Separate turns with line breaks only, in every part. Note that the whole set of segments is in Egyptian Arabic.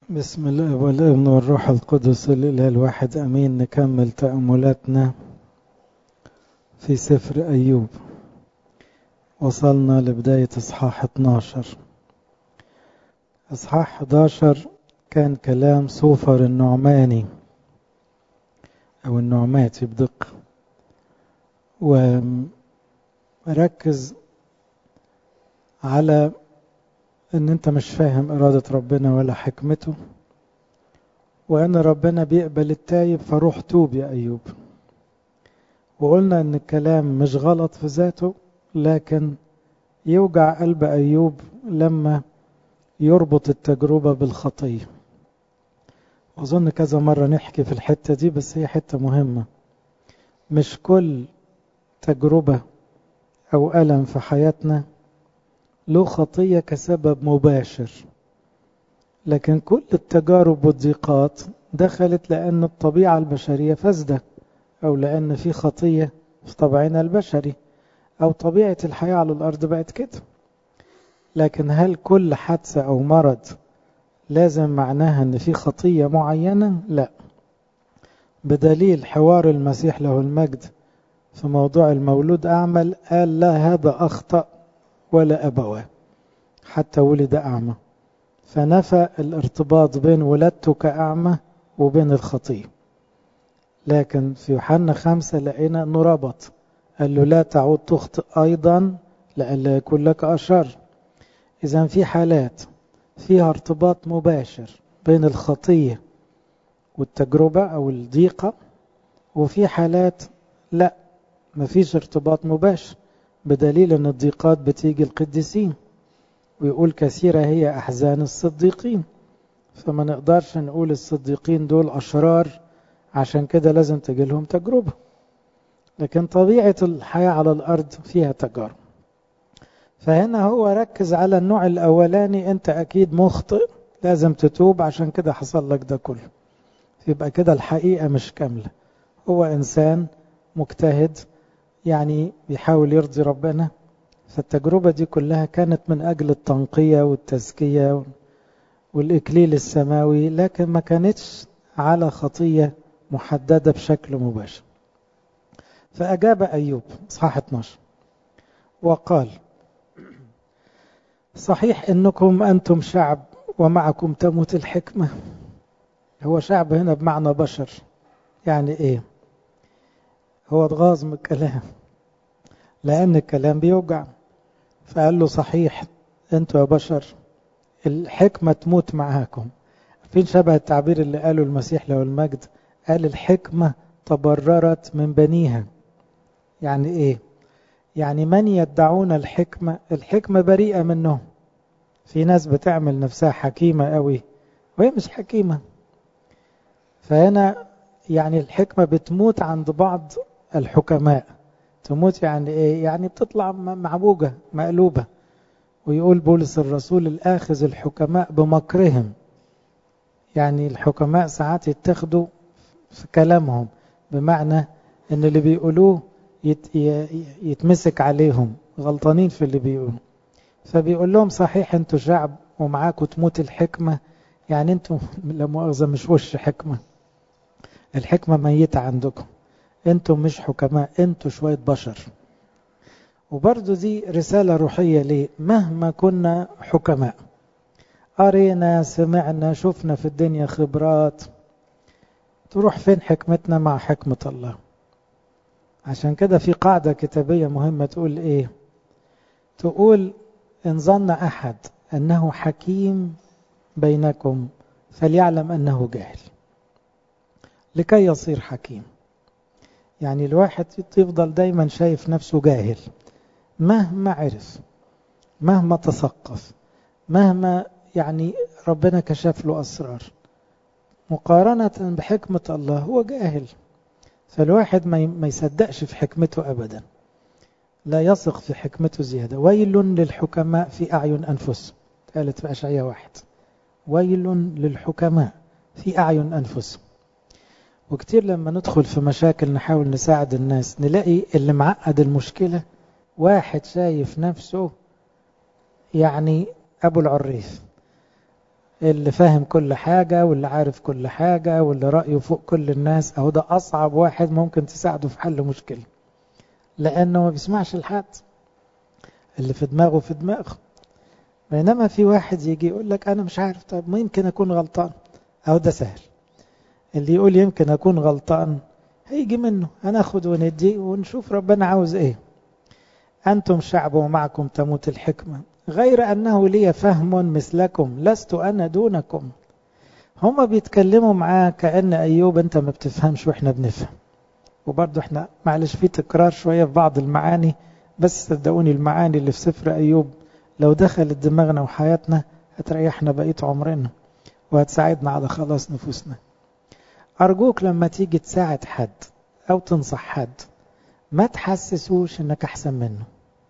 بسم الله والابن والروح القدس الإله الواحد أمين نكمل تأملاتنا في سفر أيوب وصلنا لبداية إصحاح 12 إصحاح 11 كان كلام صوفر النعماني أو النعماتي بدقة وركز على ان انت مش فاهم ارادة ربنا ولا حكمته وان ربنا بيقبل التايب فروح توب يا ايوب وقلنا ان الكلام مش غلط في ذاته لكن يوجع قلب ايوب لما يربط التجربة بالخطية اظن كذا مرة نحكي في الحتة دي بس هي حتة مهمة مش كل تجربة او ألم في حياتنا له خطية كسبب مباشر لكن كل التجارب والضيقات دخلت لأن الطبيعة البشرية فاسدة أو لأن في خطية في طبعنا البشري أو طبيعة الحياة على الأرض بقت كده لكن هل كل حادثة أو مرض لازم معناها أن في خطية معينة؟ لا بدليل حوار المسيح له المجد في موضوع المولود أعمل قال لا هذا أخطأ ولا أبواه حتى ولد أعمى فنفى الارتباط بين ولادته كأعمى وبين الخطية لكن في يوحنا خمسة لقينا أنه ربط قال له لا تعود تخطئ أيضا لألا يكون لك أشر إذا في حالات فيها ارتباط مباشر بين الخطية والتجربة أو الضيقة وفي حالات لا مفيش ارتباط مباشر بدليل ان الضيقات بتيجي القديسين ويقول كثيرة هي أحزان الصديقين فما نقدرش نقول الصديقين دول أشرار عشان كده لازم تجي لهم تجربة لكن طبيعة الحياة على الأرض فيها تجارب فهنا هو ركز على النوع الأولاني أنت أكيد مخطئ لازم تتوب عشان كده حصل لك ده كله يبقى كده الحقيقة مش كاملة هو إنسان مجتهد يعني بيحاول يرضي ربنا فالتجربة دي كلها كانت من أجل التنقية والتزكية والإكليل السماوي لكن ما كانتش على خطية محددة بشكل مباشر فأجاب أيوب صحاح 12 وقال صحيح إنكم أنتم شعب ومعكم تموت الحكمة هو شعب هنا بمعنى بشر يعني إيه هو اتغاظ من الكلام لأن الكلام بيوجع فقال له صحيح انتوا يا بشر الحكمة تموت معاكم فين شبه التعبير اللي قاله المسيح له المجد قال الحكمة تبررت من بنيها يعني ايه يعني من يدعون الحكمة الحكمة بريئة منهم في ناس بتعمل نفسها حكيمة قوي وهي مش حكيمة فهنا يعني الحكمة بتموت عند بعض الحكماء تموت يعني ايه يعني بتطلع معبوجة مقلوبة ويقول بولس الرسول الآخذ الحكماء بمكرهم يعني الحكماء ساعات يتخذوا في كلامهم بمعنى ان اللي بيقولوه يت يتمسك عليهم غلطانين في اللي بيقولوا فبيقول لهم صحيح انتوا شعب ومعاكم تموت الحكمة يعني انتوا لا مؤاخذة مش وش حكمة الحكمة ميتة عندكم انتم مش حكماء انتم شوية بشر وبرضو دي رسالة روحية ليه مهما كنا حكماء قرينا سمعنا شفنا في الدنيا خبرات تروح فين حكمتنا مع حكمة الله عشان كده في قاعدة كتابية مهمة تقول ايه تقول ان ظن احد انه حكيم بينكم فليعلم انه جاهل لكي يصير حكيم يعني الواحد يفضل دايما شايف نفسه جاهل مهما عرف مهما تثقف مهما يعني ربنا كشف له أسرار مقارنة بحكمة الله هو جاهل فالواحد ما يصدقش في حكمته أبدا لا يثق في حكمته زيادة ويل للحكماء في أعين أنفسهم قالت في أشعية واحد ويل للحكماء في أعين أنفسهم وكتير لما ندخل في مشاكل نحاول نساعد الناس نلاقي اللي معقد المشكلة واحد شايف نفسه يعني أبو العريف اللي فاهم كل حاجة واللي عارف كل حاجة واللي رأيه فوق كل الناس أهو ده أصعب واحد ممكن تساعده في حل مشكلة لأنه ما بيسمعش لحد اللي في دماغه في دماغه بينما في واحد يجي يقول لك أنا مش عارف طب ما يمكن أكون غلطان أهو ده سهل اللي يقول يمكن أكون غلطان هيجي منه هناخد وندي ونشوف ربنا عاوز إيه أنتم شعب ومعكم تموت الحكمة غير أنه لي فهم مثلكم لست أنا دونكم هما بيتكلموا معاه كأن أيوب أنت ما بتفهمش وإحنا بنفهم وبرضه إحنا معلش في تكرار شوية في بعض المعاني بس صدقوني المعاني اللي في سفر أيوب لو دخلت دماغنا وحياتنا هتريحنا بقية عمرنا وهتساعدنا على خلاص نفوسنا أرجوك لما تيجي تساعد حد أو تنصح حد ما تحسسوش إنك أحسن منه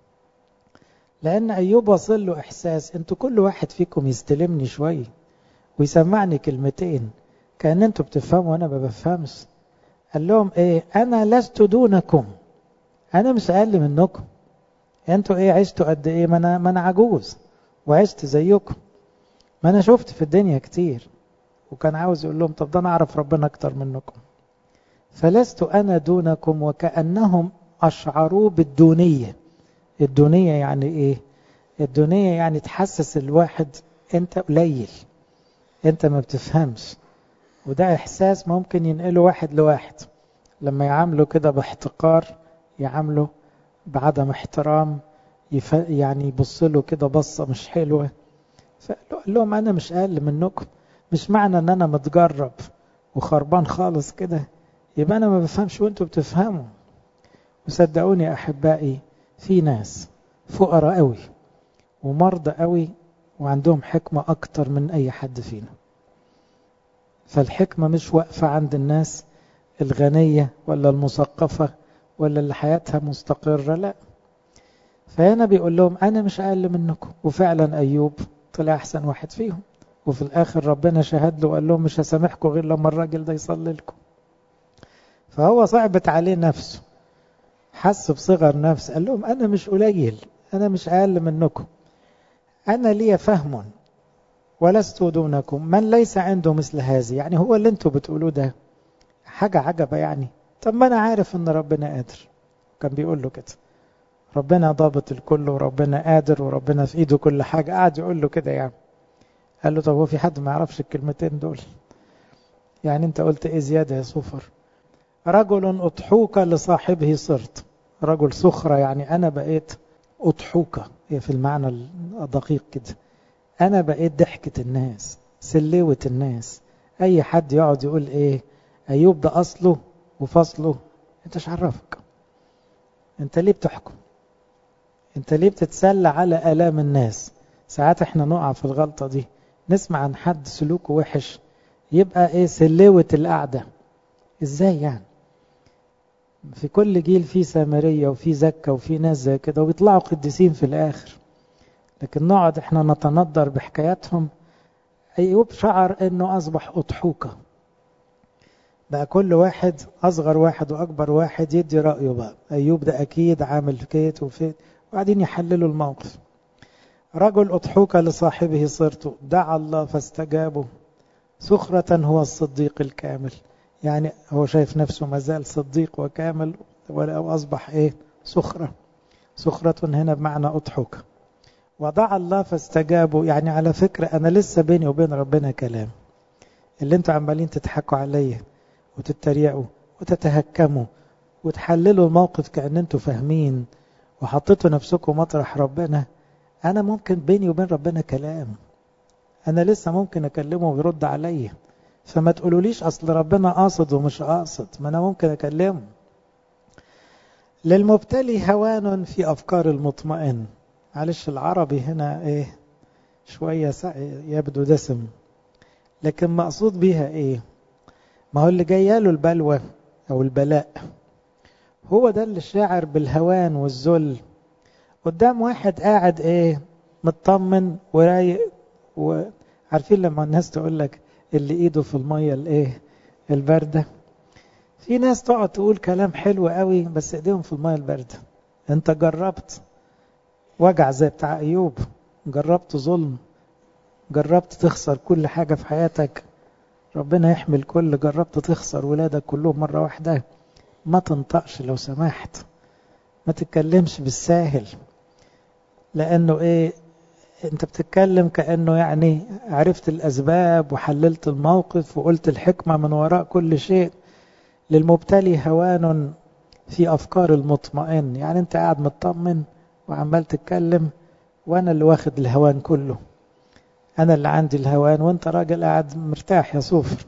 لأن أيوب وصل له إحساس أنتوا كل واحد فيكم يستلمني شوية ويسمعني كلمتين كأن أنتوا بتفهموا وأنا ما بفهمش قال لهم إيه أنا لست دونكم أنا مش أقل منكم أنتوا إيه عشتوا قد إيه ما أنا, ما أنا عجوز وعشت زيكم ما أنا شفت في الدنيا كتير وكان عاوز يقول لهم طب ده أنا أعرف ربنا أكتر منكم فلست أنا دونكم وكأنهم أشعروا بالدونية الدونية يعني إيه الدونية يعني تحسس الواحد أنت قليل أنت ما بتفهمش وده إحساس ممكن ينقله واحد لواحد لما يعامله كده باحتقار يعامله بعدم احترام يف... يعني يبص له كده بصة مش حلوة فقال لهم أنا مش أقل منكم مش معنى أن أنا متجرب وخربان خالص كده يبقى أنا ما بفهمش وأنتوا بتفهموا وصدقوني أحبائي في ناس فقراء قوي ومرضى قوي وعندهم حكمة أكتر من أي حد فينا فالحكمة مش واقفة عند الناس الغنية ولا المثقفة ولا اللي حياتها مستقرة لا فهنا بيقول لهم أنا مش أقل منكم وفعلا أيوب طلع أحسن واحد فيهم وفي الآخر ربنا شهد له وقال لهم مش هسامحكم غير لما الراجل ده يصلي لكم فهو صعبت عليه نفسه حس بصغر نفس قال لهم أنا مش قليل أنا مش أقل منكم أنا لي فهم ولست دونكم من ليس عنده مثل هذه يعني هو اللي انتوا بتقولوه ده حاجة عجبة يعني طب ما أنا عارف أن ربنا قادر كان بيقول له كده ربنا ضابط الكل وربنا قادر وربنا في إيده كل حاجة قاعد يقول له كده يعني قال له طب هو في حد ما يعرفش الكلمتين دول يعني انت قلت ايه زيادة يا صفر رجل أضحوك لصاحبه صرت رجل سخرة يعني أنا بقيت أضحوكة هي في المعنى الدقيق كده أنا بقيت ضحكة الناس سلوة الناس أي حد يقعد يقول إيه أيوب ده أصله وفصله أنت مش عرفك أنت ليه بتحكم أنت ليه بتتسلى على آلام الناس ساعات احنا نقع في الغلطة دي نسمع عن حد سلوكه وحش يبقى ايه سلوة القعدة ازاي يعني في كل جيل في سامرية وفي زكة وفي ناس زي كده وبيطلعوا قديسين في الآخر لكن نقعد احنا نتندر بحكاياتهم أيوب شعر انه أصبح أضحوكة بقى كل واحد أصغر واحد وأكبر واحد يدي رأيه بقى أيوب ده أكيد عامل كيت وفيت وبعدين يحللوا الموقف رجل أضحوك لصاحبه صرت دعا الله فاستجابه سخرة هو الصديق الكامل يعني هو شايف نفسه مازال صديق وكامل ولو أصبح إيه سخرة سخرة هنا بمعنى أضحوك ودعا الله فاستجابوا يعني على فكرة أنا لسه بيني وبين ربنا كلام اللي انتوا عمالين تضحكوا عليا وتتريقوا وتتهكموا وتحللوا الموقف كأن انتوا فاهمين وحطيتوا نفسكم مطرح ربنا أنا ممكن بيني وبين ربنا كلام أنا لسه ممكن أكلمه ويرد عليا فما تقولوليش أصل ربنا قاصد ومش قاصد ما أنا ممكن أكلمه للمبتلي هوان في أفكار المطمئن معلش العربي هنا إيه شوية يبدو دسم لكن مقصود بيها إيه ما هو اللي جاياله البلوى أو البلاء هو ده اللي شاعر بالهوان والذل قدام واحد قاعد ايه مطمن ورايق وعارفين لما الناس تقول لك اللي ايده في الميه الايه البارده في ناس تقعد تقول كلام حلو قوي بس ايديهم في الميه البارده انت جربت وجع زي بتاع ايوب جربت ظلم جربت تخسر كل حاجة في حياتك ربنا يحمل كل جربت تخسر ولادك كلهم مرة واحدة ما تنطقش لو سمحت ما تتكلمش بالساهل لأنه إيه أنت بتتكلم كأنه يعني عرفت الأسباب وحللت الموقف وقلت الحكمة من وراء كل شيء للمبتلي هوان في أفكار المطمئن يعني أنت قاعد مطمن وعمال تتكلم وأنا اللي واخد الهوان كله أنا اللي عندي الهوان وأنت راجل قاعد مرتاح يا صوفر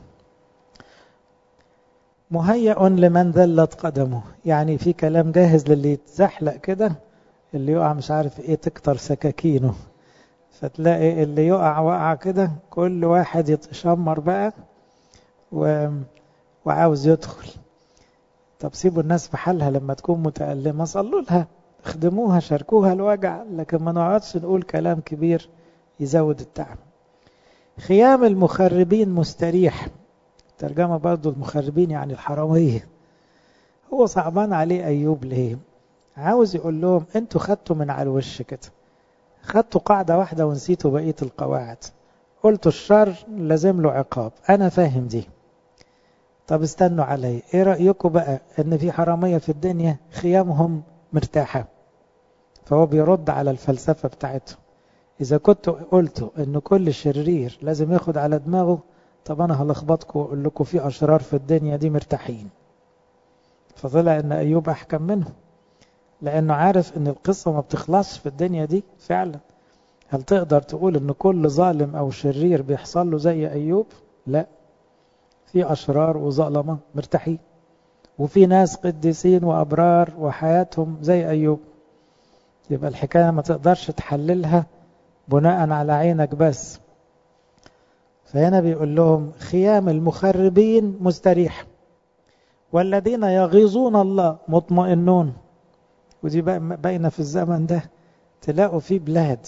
مهيأ لمن ذلت قدمه يعني في كلام جاهز للي يتزحلق كده اللي يقع مش عارف ايه تكتر سكاكينه فتلاقي اللي يقع وقع كده كل واحد يتشمر بقى و... وعاوز يدخل طب سيبوا الناس في حالها لما تكون متألمة صلوا لها اخدموها شاركوها الوجع لكن ما نقعدش نقول كلام كبير يزود التعب خيام المخربين مستريح ترجمة برضو المخربين يعني الحرامية هو صعبان عليه أيوب ليه عاوز يقول لهم انتوا خدتوا من على الوش كده خدتوا قاعدة واحدة ونسيتوا بقية القواعد قلتوا الشر لازم له عقاب أنا فاهم دي طب استنوا علي ايه رأيكم بقى ان في حرامية في الدنيا خيامهم مرتاحة فهو بيرد على الفلسفة بتاعته إذا كنت قلتوا ان كل شرير لازم ياخد على دماغه طب أنا هلخبطكم وأقول لكم في أشرار في الدنيا دي مرتاحين فطلع ان أيوب أحكم منهم لأنه عارف ان القصة ما بتخلصش في الدنيا دي فعلا هل تقدر تقول ان كل ظالم أو شرير بيحصل له زي أيوب لا في أشرار وظلمة مرتاحين وفي ناس قديسين وأبرار وحياتهم زي أيوب يبقى الحكاية ما تقدرش تحللها بناء على عينك بس فهنا بيقول لهم خيام المخربين مستريح والذين يغيظون الله مطمئنون ودي باينه في الزمن ده تلاقوا في بلاد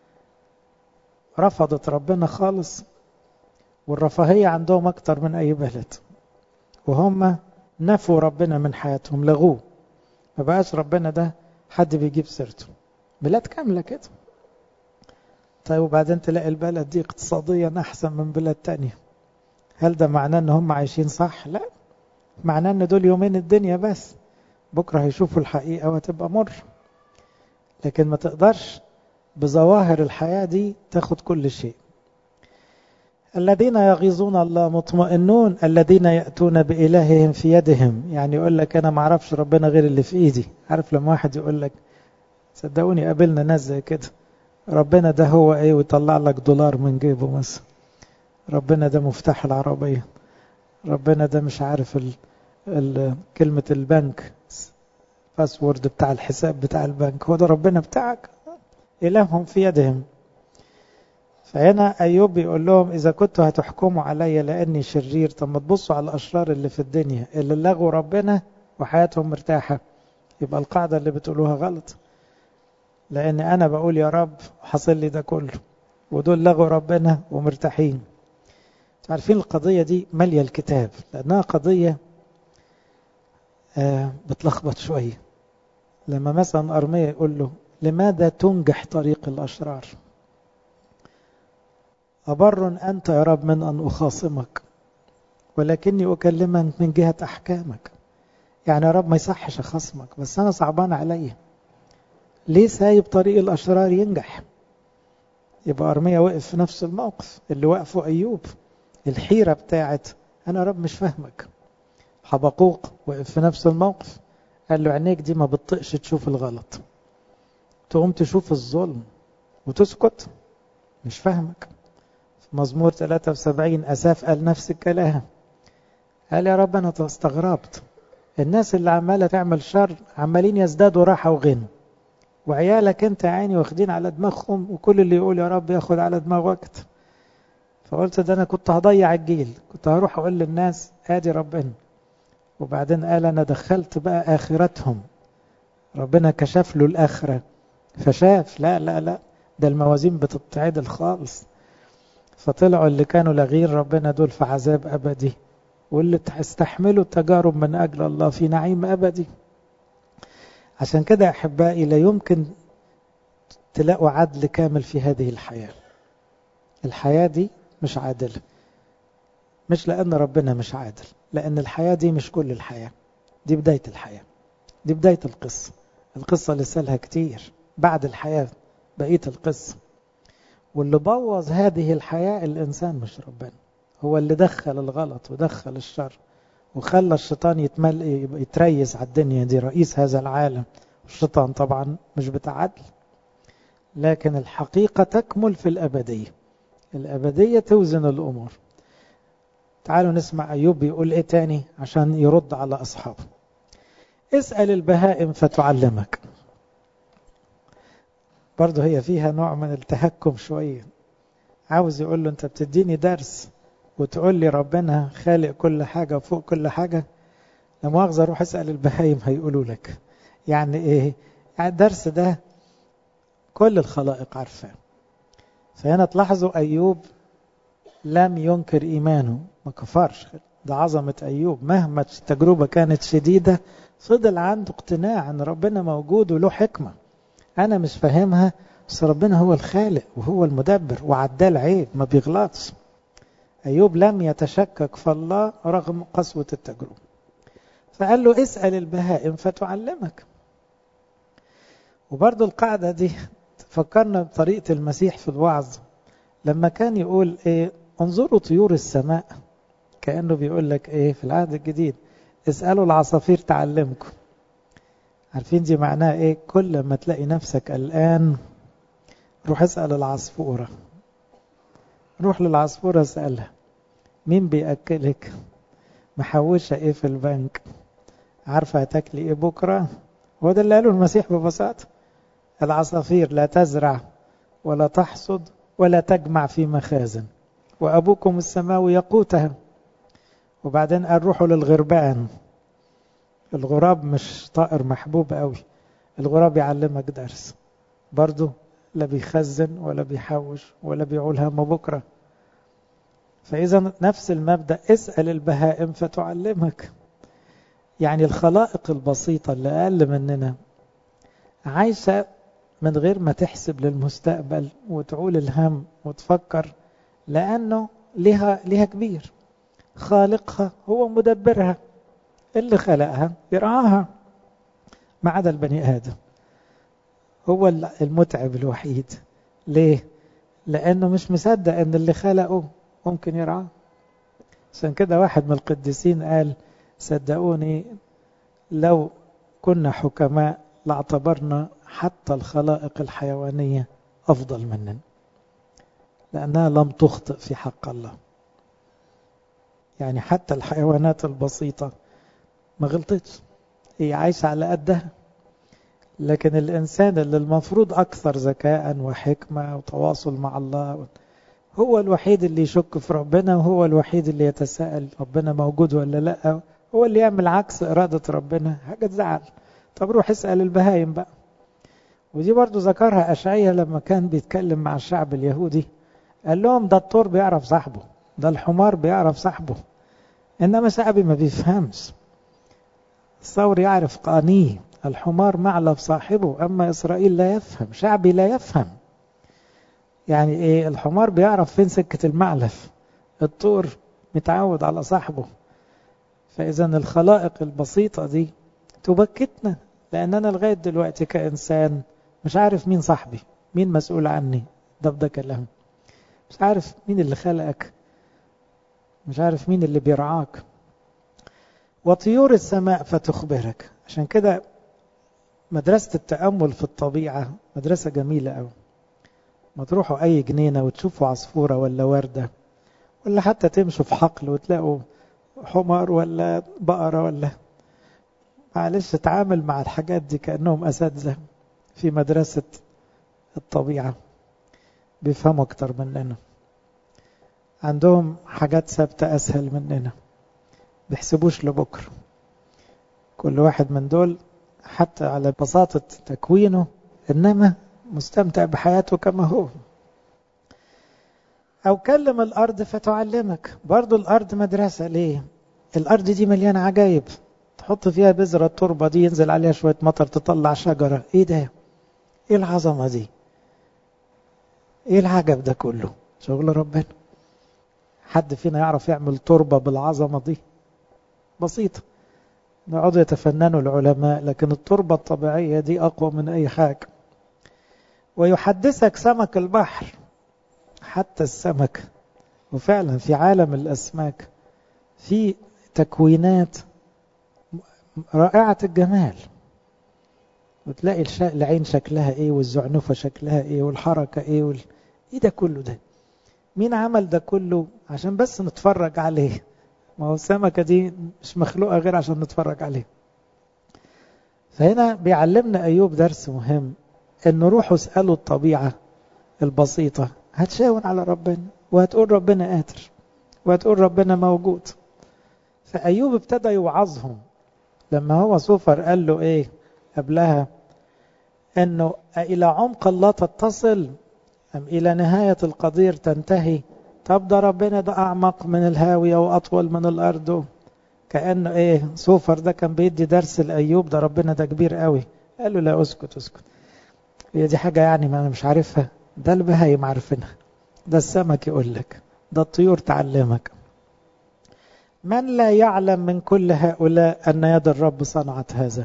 رفضت ربنا خالص والرفاهية عندهم أكتر من أي بلد وهم نفوا ربنا من حياتهم لغوه ما بقاش ربنا ده حد بيجيب سيرته بلاد كاملة كده طيب وبعدين تلاقي البلد دي اقتصاديا أحسن من بلاد تانية هل ده معناه ان هم عايشين صح؟ لا معناه ان دول يومين الدنيا بس بكرة هيشوفوا الحقيقة وهتبقى مر لكن ما تقدرش بظواهر الحياة دي تاخد كل شيء الذين يغيظون الله مطمئنون الذين يأتون بإلههم في يدهم يعني يقول لك أنا ما اعرفش ربنا غير اللي في إيدي عارف لما واحد يقول لك صدقوني قابلنا ناس زي كده ربنا ده هو إيه ويطلع لك دولار من جيبه مثلا ربنا ده مفتاح العربية ربنا ده مش عارف ال ال كلمة البنك باسورد بتاع الحساب بتاع البنك هو ده ربنا بتاعك إلههم في يدهم فهنا أيوب بيقول لهم إذا كنتوا هتحكموا عليا لأني شرير طب ما تبصوا على الأشرار اللي في الدنيا اللي لغوا ربنا وحياتهم مرتاحة يبقى القاعدة اللي بتقولوها غلط لأن أنا بقول يا رب حصل لي ده كله ودول لغوا ربنا ومرتاحين عارفين القضية دي مالية الكتاب لأنها قضية آه بتلخبط شوية لما مثلا أرمية يقول له لماذا تنجح طريق الأشرار أبر أنت يا رب من أن أخاصمك ولكني أكلمك من جهة أحكامك يعني يا رب ما يصحش أخصمك بس أنا صعبان عليا ليه سايب طريق الأشرار ينجح يبقى أرمية وقف في نفس الموقف اللي وقفه أيوب الحيرة بتاعت أنا يا رب مش فاهمك حبقوق وقف في نفس الموقف قال له عينيك دي ما بتطقش تشوف الغلط تقوم تشوف الظلم وتسكت مش فاهمك مزمور 73 أساف قال نفس الكلام قال يا رب أنا استغربت الناس اللي عمالة تعمل شر عمالين يزدادوا راحة وغنى وعيالك انت عيني واخدين على دماغهم وكل اللي يقول يا رب ياخد على دماغ وقت فقلت ده انا كنت هضيع الجيل كنت هروح اقول للناس ادي ربنا وبعدين قال انا دخلت بقى اخرتهم ربنا كشف له الاخره فشاف لا لا لا ده الموازين بتتعدل خالص فطلعوا اللي كانوا لغير ربنا دول في عذاب أبدي واللي استحملوا التجارب من أجل الله في نعيم أبدي عشان كده أحبائي لا يمكن تلاقوا عدل كامل في هذه الحياة الحياة دي مش عادلة مش لأن ربنا مش عادل لأن الحياة دي مش كل الحياة دي بداية الحياة دي بداية القصة القصة لسه لها كتير بعد الحياة بقية القصة واللي بوظ هذه الحياة الإنسان مش ربنا هو اللي دخل الغلط ودخل الشر وخلى الشيطان يتمل يتريس على الدنيا دي رئيس هذا العالم الشيطان طبعا مش بتعدل لكن الحقيقة تكمل في الأبدية الأبدية توزن الأمور تعالوا نسمع أيوب بيقول إيه تاني عشان يرد على أصحابه اسأل البهائم فتعلمك برضه هي فيها نوع من التهكم شوية عاوز يقول له أنت بتديني درس وتقول لي ربنا خالق كل حاجة وفوق كل حاجة لما مؤاخذة روح اسأل البهايم هيقولوا لك يعني إيه يعني الدرس ده كل الخلائق عارفاه فهنا تلاحظوا أيوب لم ينكر إيمانه ما كفرش ده عظمة أيوب مهما التجربة كانت شديدة فضل عنده اقتناع أن ربنا موجود وله حكمة أنا مش فاهمها بس ربنا هو الخالق وهو المدبر وعدال عيب ما بيغلطش أيوب لم يتشكك في الله رغم قسوة التجربة فقال له اسأل البهائم فتعلمك وبرضو القاعدة دي فكرنا بطريقة المسيح في الوعظ لما كان يقول ايه انظروا طيور السماء كأنه بيقول لك ايه في العهد الجديد اسألوا العصافير تعلمكم عارفين دي معناها ايه كل ما تلاقي نفسك قلقان روح اسأل العصفورة روح للعصفورة اسألها مين بيأكلك محوشة ايه في البنك عارفة هتاكلي ايه بكرة هو ده اللي قاله المسيح ببساطة العصافير لا تزرع ولا تحصد ولا تجمع في مخازن وأبوكم السماوي يقوتها وبعدين قال روحوا للغربان الغراب مش طائر محبوب قوي الغراب يعلمك درس برضه لا بيخزن ولا بيحوش ولا بيعول هم بكرة فإذا نفس المبدأ اسأل البهائم فتعلمك يعني الخلائق البسيطة اللي أقل مننا عايشة من غير ما تحسب للمستقبل وتعول الهم وتفكر لأنه لها, لها كبير خالقها هو مدبرها اللي خلقها يرعاها ما عدا البني آدم هو المتعب الوحيد ليه؟ لأنه مش مصدق أن اللي خلقه ممكن يرعاه عشان كده واحد من القديسين قال صدقوني لو كنا حكماء لاعتبرنا حتى الخلائق الحيوانية أفضل مننا لأنها لم تخطئ في حق الله يعني حتى الحيوانات البسيطة ما غلطتش هي عايشة على قدها لكن الإنسان اللي المفروض أكثر ذكاء وحكمة وتواصل مع الله هو الوحيد اللي يشك في ربنا وهو الوحيد اللي يتساءل ربنا موجود ولا لا هو اللي يعمل عكس إرادة ربنا حاجة تزعل طب روح اسأل البهايم بقى ودي برضو ذكرها أشعية لما كان بيتكلم مع الشعب اليهودي قال لهم ده الطور بيعرف صاحبه ده الحمار بيعرف صاحبه إنما شعبي ما بيفهمش الثور يعرف قانيه الحمار معلب صاحبه أما إسرائيل لا يفهم شعبي لا يفهم يعني إيه الحمار بيعرف فين سكة المعلف الطور متعود على صاحبه فإذا الخلائق البسيطة دي تبكتنا لأن أنا لغاية دلوقتي كإنسان مش عارف مين صاحبي مين مسؤول عني ده بده كلام مش عارف مين اللي خلقك مش عارف مين اللي بيرعاك وطيور السماء فتخبرك عشان كده مدرسة التأمل في الطبيعة مدرسة جميلة أوي ما تروحوا أي جنينة وتشوفوا عصفورة ولا وردة ولا حتى تمشوا في حقل وتلاقوا حمار ولا بقرة ولا معلش تعامل مع الحاجات دي كأنهم أساتذة في مدرسة الطبيعة بيفهموا أكتر مننا عندهم حاجات ثابتة أسهل مننا بيحسبوش لبكرة كل واحد من دول حتى على بساطة تكوينه إنما مستمتع بحياته كما هو أو كلم الأرض فتعلمك برضو الأرض مدرسة ليه الأرض دي مليانة عجايب تحط فيها بذرة التربة دي ينزل عليها شوية مطر تطلع شجرة ايه ده ايه العظمة دي ايه العجب ده كله شغل ربنا حد فينا يعرف يعمل تربة بالعظمة دي بسيطة يقعدوا يتفننوا العلماء لكن التربة الطبيعية دي أقوى من أي حاجة ويحدثك سمك البحر حتى السمك وفعلا في عالم الأسماك في تكوينات رائعة الجمال وتلاقي العين شكلها ايه والزعنفة شكلها ايه والحركة ايه وال... ايه ده كله ده مين عمل ده كله عشان بس نتفرج عليه ما هو السمكة دي مش مخلوقة غير عشان نتفرج عليه فهنا بيعلمنا أيوب درس مهم انه روحوا اسألوا الطبيعة البسيطة هتشاور على ربنا وهتقول ربنا قادر وهتقول ربنا موجود فأيوب ابتدى يوعظهم لما هو سوفر قال له ايه قبلها انه الى عمق الله تتصل ام الى نهاية القدير تنتهي طب ده ربنا ده اعمق من الهاوية واطول من الارض كأنه ايه سوفر ده كان بيدي درس لايوب ده ربنا ده كبير قوي قال له لا اسكت اسكت هي دي حاجة يعني ما انا مش عارفها ده البهايم عارفينها ده السمك يقول لك ده الطيور تعلمك من لا يعلم من كل هؤلاء أن يد الرب صنعت هذا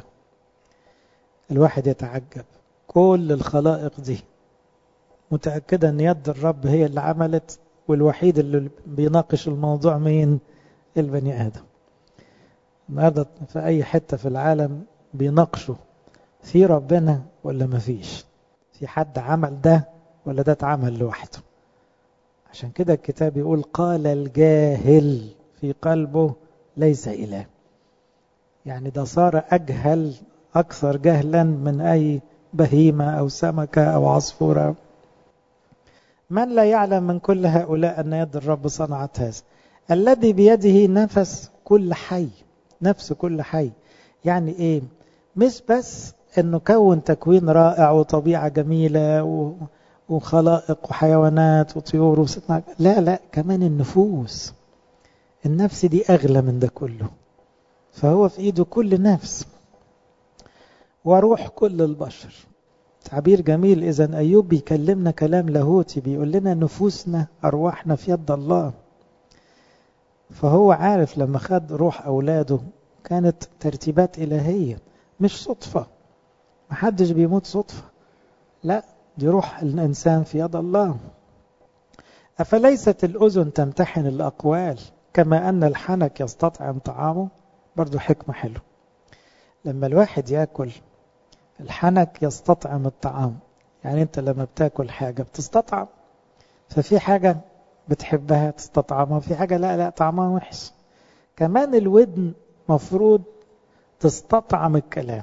الواحد يتعجب كل الخلائق دي متأكدة أن يد الرب هي اللي عملت والوحيد اللي بيناقش الموضوع مين البني آدم النهارده في أي حتة في العالم بيناقشوا في ربنا ولا ما فيش في حد عمل ده ولا ده اتعمل لوحده عشان كده الكتاب يقول قال الجاهل في قلبه ليس إله يعني ده صار أجهل أكثر جهلا من أي بهيمة أو سمكة أو عصفورة من لا يعلم من كل هؤلاء أن يد الرب صنعت هذا الذي بيده نفس كل حي نفس كل حي يعني إيه مش بس أنه كون تكوين رائع وطبيعة جميلة و... وخلائق وحيوانات وطيور وسماء لا لا كمان النفوس النفس دي أغلى من ده كله فهو في إيده كل نفس وروح كل البشر تعبير جميل إذا أيوب بيكلمنا كلام لاهوتي بيقول لنا نفوسنا أرواحنا في يد الله فهو عارف لما خد روح أولاده كانت ترتيبات إلهية مش صدفة محدش بيموت صدفة لا دي روح الإنسان في يد الله أفليست الأذن تمتحن الأقوال كما أن الحنك يستطعم طعامه برضو حكمة حلو لما الواحد يأكل الحنك يستطعم الطعام يعني أنت لما بتاكل حاجة بتستطعم ففي حاجة بتحبها تستطعمها في حاجة لا لا طعمها وحش كمان الودن مفروض تستطعم الكلام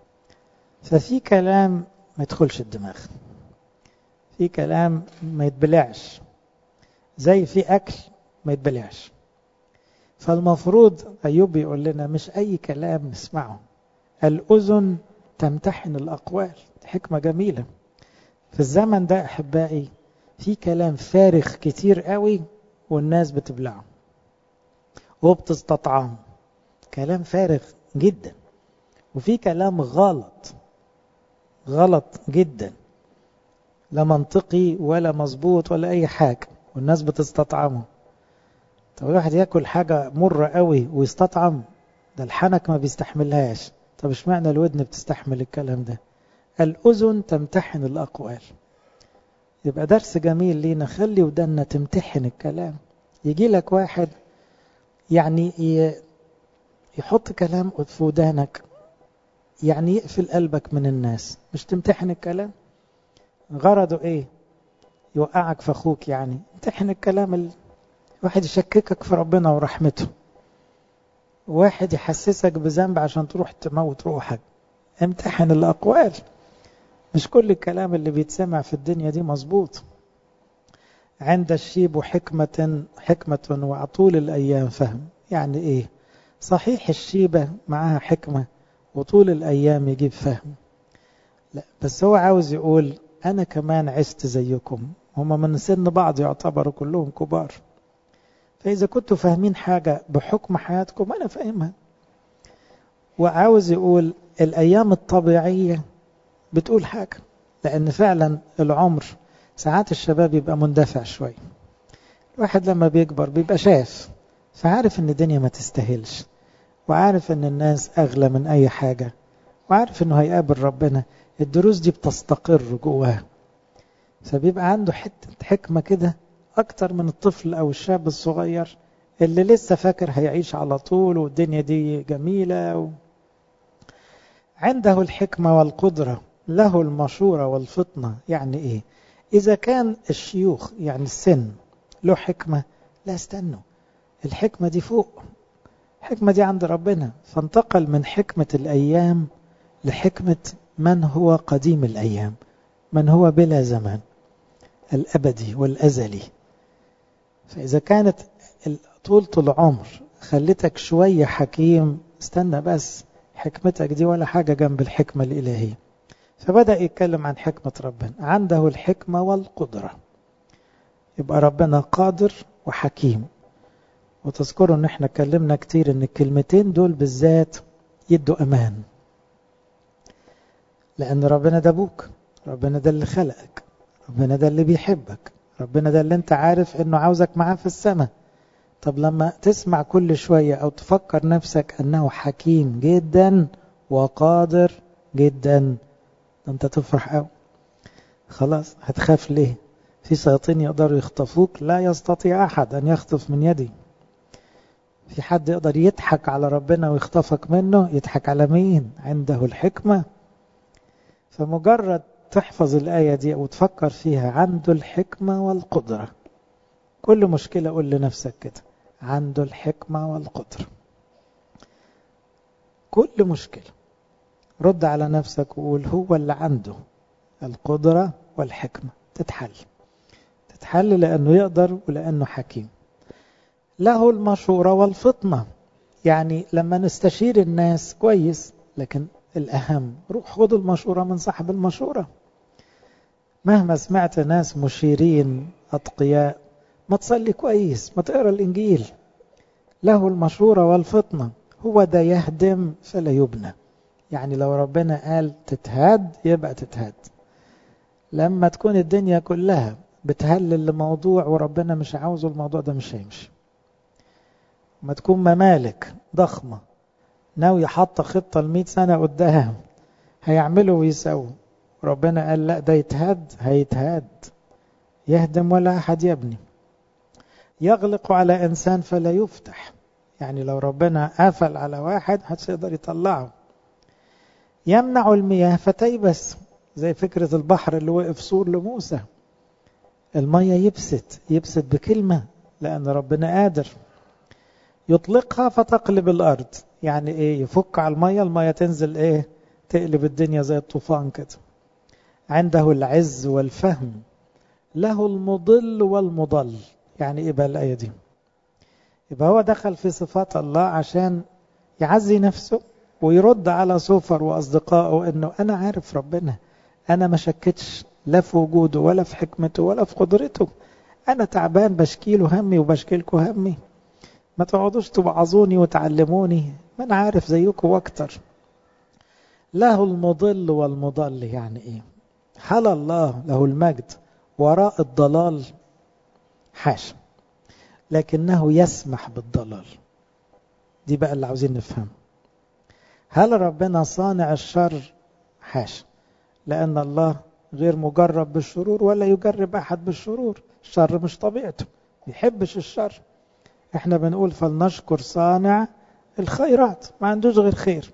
ففي كلام ما يدخلش الدماغ في كلام ما يتبلعش زي في أكل ما يتبلعش فالمفروض أيوب يقول لنا مش أي كلام نسمعه الأذن تمتحن الأقوال حكمة جميلة في الزمن ده أحبائي في كلام فارغ كتير قوي والناس بتبلعه وبتستطعمه كلام فارغ جدا وفي كلام غلط غلط جدا لا منطقي ولا مظبوط ولا أي حاجة والناس بتستطعمه طب الواحد ياكل حاجة مرة قوي ويستطعم ده الحنك ما بيستحملهاش طب اشمعنى الودن بتستحمل الكلام ده الأذن تمتحن الأقوال يبقى درس جميل لينا خلي ودنا تمتحن الكلام يجي لك واحد يعني يحط كلام في ودانك يعني يقفل قلبك من الناس مش تمتحن الكلام غرضه ايه يوقعك في اخوك يعني امتحن الكلام ال... واحد يشككك في ربنا ورحمته واحد يحسسك بذنب عشان تروح تموت روحك امتحن الأقوال مش كل الكلام اللي بيتسمع في الدنيا دي مظبوط عند الشيب حكمة حكمة وطول الأيام فهم يعني إيه صحيح الشيبة معاها حكمة وطول الأيام يجيب فهم لا بس هو عاوز يقول أنا كمان عشت زيكم هما من سن بعض يعتبروا كلهم كبار فإذا كنتوا فاهمين حاجة بحكم حياتكم أنا فاهمها وعاوز يقول الأيام الطبيعية بتقول حاجة لأن فعلا العمر ساعات الشباب يبقى مندفع شوي الواحد لما بيكبر بيبقى شاف فعارف ان الدنيا ما تستاهلش وعارف ان الناس اغلى من اي حاجة وعارف انه هيقابل ربنا الدروس دي بتستقر جواه فبيبقى عنده حتة حكمة كده اكتر من الطفل او الشاب الصغير اللي لسه فاكر هيعيش على طول والدنيا دي جميلة و... عنده الحكمة والقدرة له المشورة والفطنة يعني ايه اذا كان الشيوخ يعني السن له حكمة لا استنوا الحكمة دي فوق الحكمة دي عند ربنا فانتقل من حكمة الأيام لحكمة من هو قديم الأيام من هو بلا زمان الأبدي والأزلي فإذا كانت طولة العمر خلتك شوية حكيم استنى بس حكمتك دي ولا حاجة جنب الحكمة الإلهية فبدأ يتكلم عن حكمة ربنا عنده الحكمة والقدرة يبقى ربنا قادر وحكيم وتذكروا ان احنا اتكلمنا كتير ان الكلمتين دول بالذات يدوا امان لان ربنا ده ابوك ربنا ده اللي خلقك ربنا ده اللي بيحبك ربنا ده اللي انت عارف انه عاوزك معاه في السماء طب لما تسمع كل شوية او تفكر نفسك انه حكيم جدا وقادر جدا انت تفرح قوي خلاص هتخاف ليه في شياطين يقدروا يخطفوك لا يستطيع احد ان يخطف من يدي في حد يقدر يضحك على ربنا ويخطفك منه يضحك على مين عنده الحكمة فمجرد تحفظ الآية دي وتفكر فيها عنده الحكمة والقدرة كل مشكلة قول لنفسك كده عنده الحكمة والقدرة كل مشكلة رد على نفسك وقول هو اللي عنده القدرة والحكمة تتحل تتحل لأنه يقدر ولأنه حكيم له المشورة والفطنة يعني لما نستشير الناس كويس لكن الأهم روح خد المشورة من صاحب المشورة مهما سمعت ناس مشيرين أتقياء ما تصلي كويس ما تقرأ الإنجيل له المشورة والفطنة هو ده يهدم فلا يبنى يعني لو ربنا قال تتهاد يبقى تتهاد لما تكون الدنيا كلها بتهلل لموضوع وربنا مش عاوزه الموضوع ده مش هيمشي ما تكون ممالك ضخمة ناوي حاطة خطة لمئة سنة قدام هيعملوا ويسووا ربنا قال لا ده يتهد هيتهد يهدم ولا أحد يبني يغلق على إنسان فلا يفتح يعني لو ربنا قفل على واحد محدش يقدر يطلعه يمنع المياه فتيبس زي فكرة البحر اللي وقف سور لموسى المية يبست يبست بكلمة لأن ربنا قادر يطلقها فتقلب الأرض يعني إيه يفك على المية المية تنزل إيه تقلب الدنيا زي الطوفان كده عنده العز والفهم له المضل والمضل يعني إيه بقى الآية دي يبقى هو دخل في صفات الله عشان يعزي نفسه ويرد على سوفر وأصدقائه إنه أنا عارف ربنا أنا ما شكتش لا في وجوده ولا في حكمته ولا في قدرته أنا تعبان بشكيله همي وبشكيلكم همي ما تقعدوش توعظوني وتعلموني ما أنا عارف زيكم واكتر له المضل والمضل يعني إيه حل الله له المجد وراء الضلال حاشا لكنه يسمح بالضلال دي بقى اللي عاوزين نفهم هل ربنا صانع الشر حاشا لأن الله غير مجرب بالشرور ولا يجرب أحد بالشرور الشر مش طبيعته يحبش الشر احنا بنقول فلنشكر صانع الخيرات ما عندوش غير خير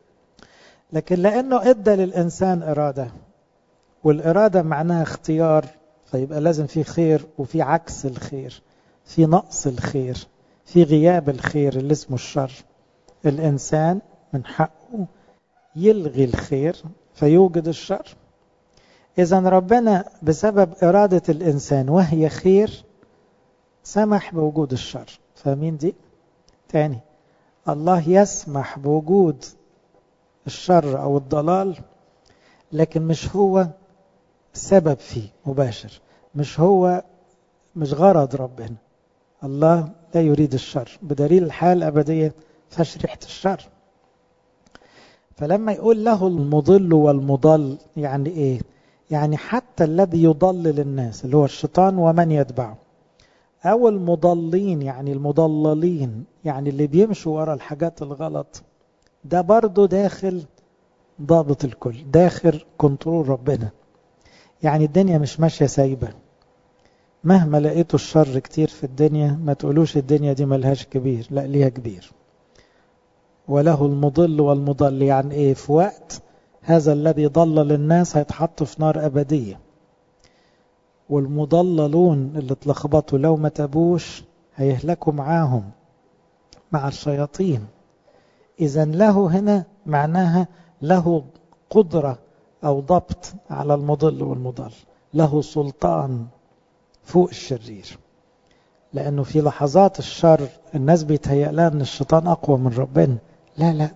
لكن لأنه ادى للإنسان إرادة والإرادة معناها اختيار فيبقى لازم في خير وفي عكس الخير في نقص الخير في غياب الخير اللي اسمه الشر الإنسان من حقه يلغي الخير فيوجد الشر إذا ربنا بسبب إرادة الإنسان وهي خير سمح بوجود الشر فاهمين دي؟ تاني الله يسمح بوجود الشر أو الضلال لكن مش هو سبب فيه مباشر مش هو مش غرض ربنا الله لا يريد الشر بدليل الحياة الأبدية فيهاش ريحة الشر فلما يقول له المضل والمضل يعني ايه يعني حتى الذي يضلل الناس اللي هو الشيطان ومن يتبعه أو المضلين يعني المضللين يعني اللي بيمشوا ورا الحاجات الغلط ده برضه داخل ضابط الكل داخل كنترول ربنا يعني الدنيا مش ماشية سايبة مهما لقيتوا الشر كتير في الدنيا ما تقولوش الدنيا دي ملهاش كبير لا ليها كبير وله المضل والمضل يعني ايه في وقت هذا الذي ضلل الناس هيتحط في نار أبدية والمضللون اللي اتلخبطوا لو ما تابوش هيهلكوا معاهم مع الشياطين إذا له هنا معناها له قدرة أو ضبط على المضل والمضل له سلطان فوق الشرير لأنه في لحظات الشر الناس بيتهيأ لها أن الشيطان أقوى من ربنا لا لا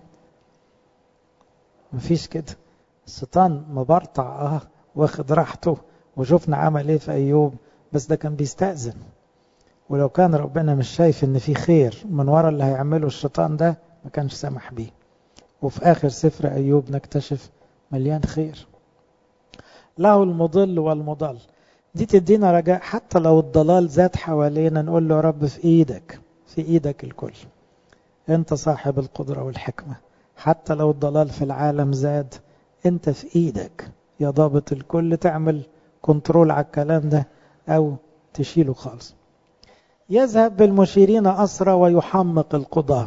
مفيش كده الشيطان مبرطع اه واخد راحته وشفنا عمل ايه في ايوب بس ده كان بيستأذن ولو كان ربنا مش شايف ان في خير من ورا اللي هيعمله الشيطان ده ما كانش سمح بيه وفي اخر سفر ايوب نكتشف مليان خير له المضل والمضل دي تدينا رجاء حتى لو الضلال زاد حوالينا نقول له يا رب في ايدك في ايدك الكل انت صاحب القدرة والحكمة حتى لو الضلال في العالم زاد انت في ايدك يا ضابط الكل تعمل كنترول على الكلام ده او تشيله خالص يذهب بالمشيرين أسرى ويحمق القضاة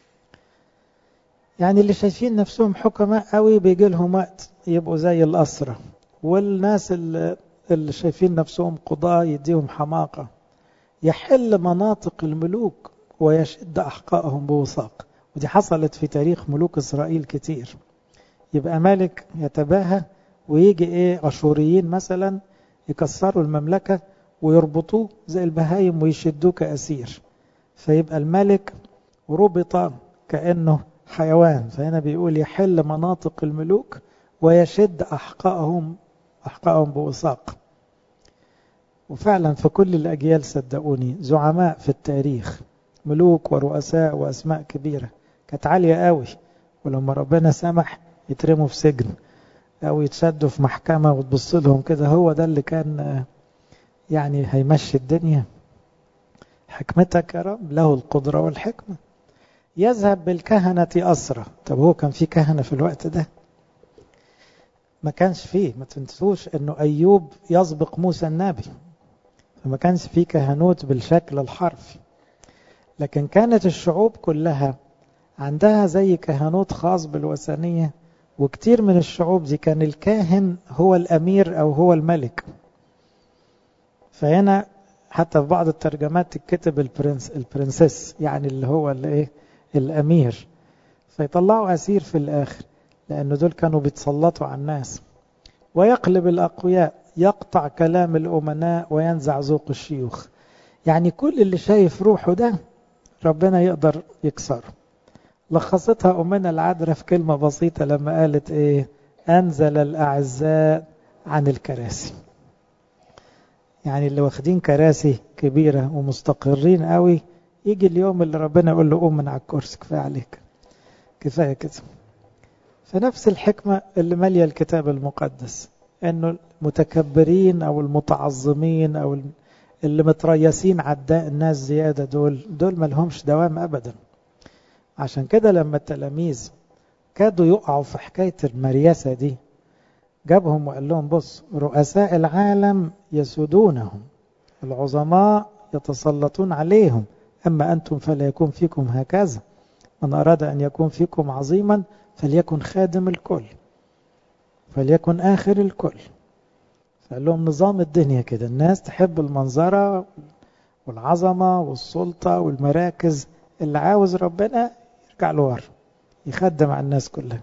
يعني اللي شايفين نفسهم حكماء قوي بيجي لهم وقت يبقوا زي الأسرى والناس اللي, اللي شايفين نفسهم قضاة يديهم حماقة يحل مناطق الملوك ويشد أحقائهم بوثاق ودي حصلت في تاريخ ملوك إسرائيل كتير يبقى ملك يتباهى ويجي ايه أشوريين مثلا يكسروا المملكة ويربطوه زي البهايم ويشدوه كأسير فيبقى الملك ربط كأنه حيوان فهنا بيقول يحل مناطق الملوك ويشد أحقائهم أحقائهم بوثاق وفعلا في كل الأجيال صدقوني زعماء في التاريخ ملوك ورؤساء وأسماء كبيرة كانت عالية قوي ولما ربنا سمح يترموا في سجن أو يتشدوا في محكمة وتبص لهم كده هو ده اللي كان يعني هيمشي الدنيا حكمتك يا رب له القدرة والحكمة يذهب بالكهنة أسرى طب هو كان في كهنة في الوقت ده ما كانش فيه ما تنسوش انه ايوب يسبق موسى النبي فما كانش فيه كهنوت بالشكل الحرفي لكن كانت الشعوب كلها عندها زي كهنوت خاص بالوثنية وكتير من الشعوب دي كان الكاهن هو الأمير أو هو الملك فهنا حتى في بعض الترجمات تكتب البرنس البرنسس يعني اللي هو اللي ايه الأمير فيطلعوا أسير في الآخر لأن دول كانوا بيتسلطوا على الناس ويقلب الأقوياء يقطع كلام الأمناء وينزع ذوق الشيوخ يعني كل اللي شايف روحه ده ربنا يقدر يكسره لخصتها أمنا العذراء في كلمة بسيطة لما قالت إيه أنزل الأعزاء عن الكراسي يعني اللي واخدين كراسي كبيرة ومستقرين قوي يجي اليوم اللي ربنا يقول له قوم من على الكرسي كفاية عليك كفاية كده فنفس الحكمة اللي مالية الكتاب المقدس انه المتكبرين او المتعظمين او اللي متريسين عداء الناس زيادة دول دول ما لهمش دوام ابدا عشان كده لما التلاميذ كادوا يقعوا في حكاية المريسة دي جابهم وقال لهم بص رؤساء العالم يسودونهم العظماء يتسلطون عليهم أما أنتم فلا يكون فيكم هكذا من أراد أن يكون فيكم عظيما فليكن خادم الكل فليكن آخر الكل فقال لهم نظام الدنيا كده الناس تحب المنظرة والعظمة والسلطة والمراكز اللي عاوز ربنا يرجع لورا يخدم على الناس كلها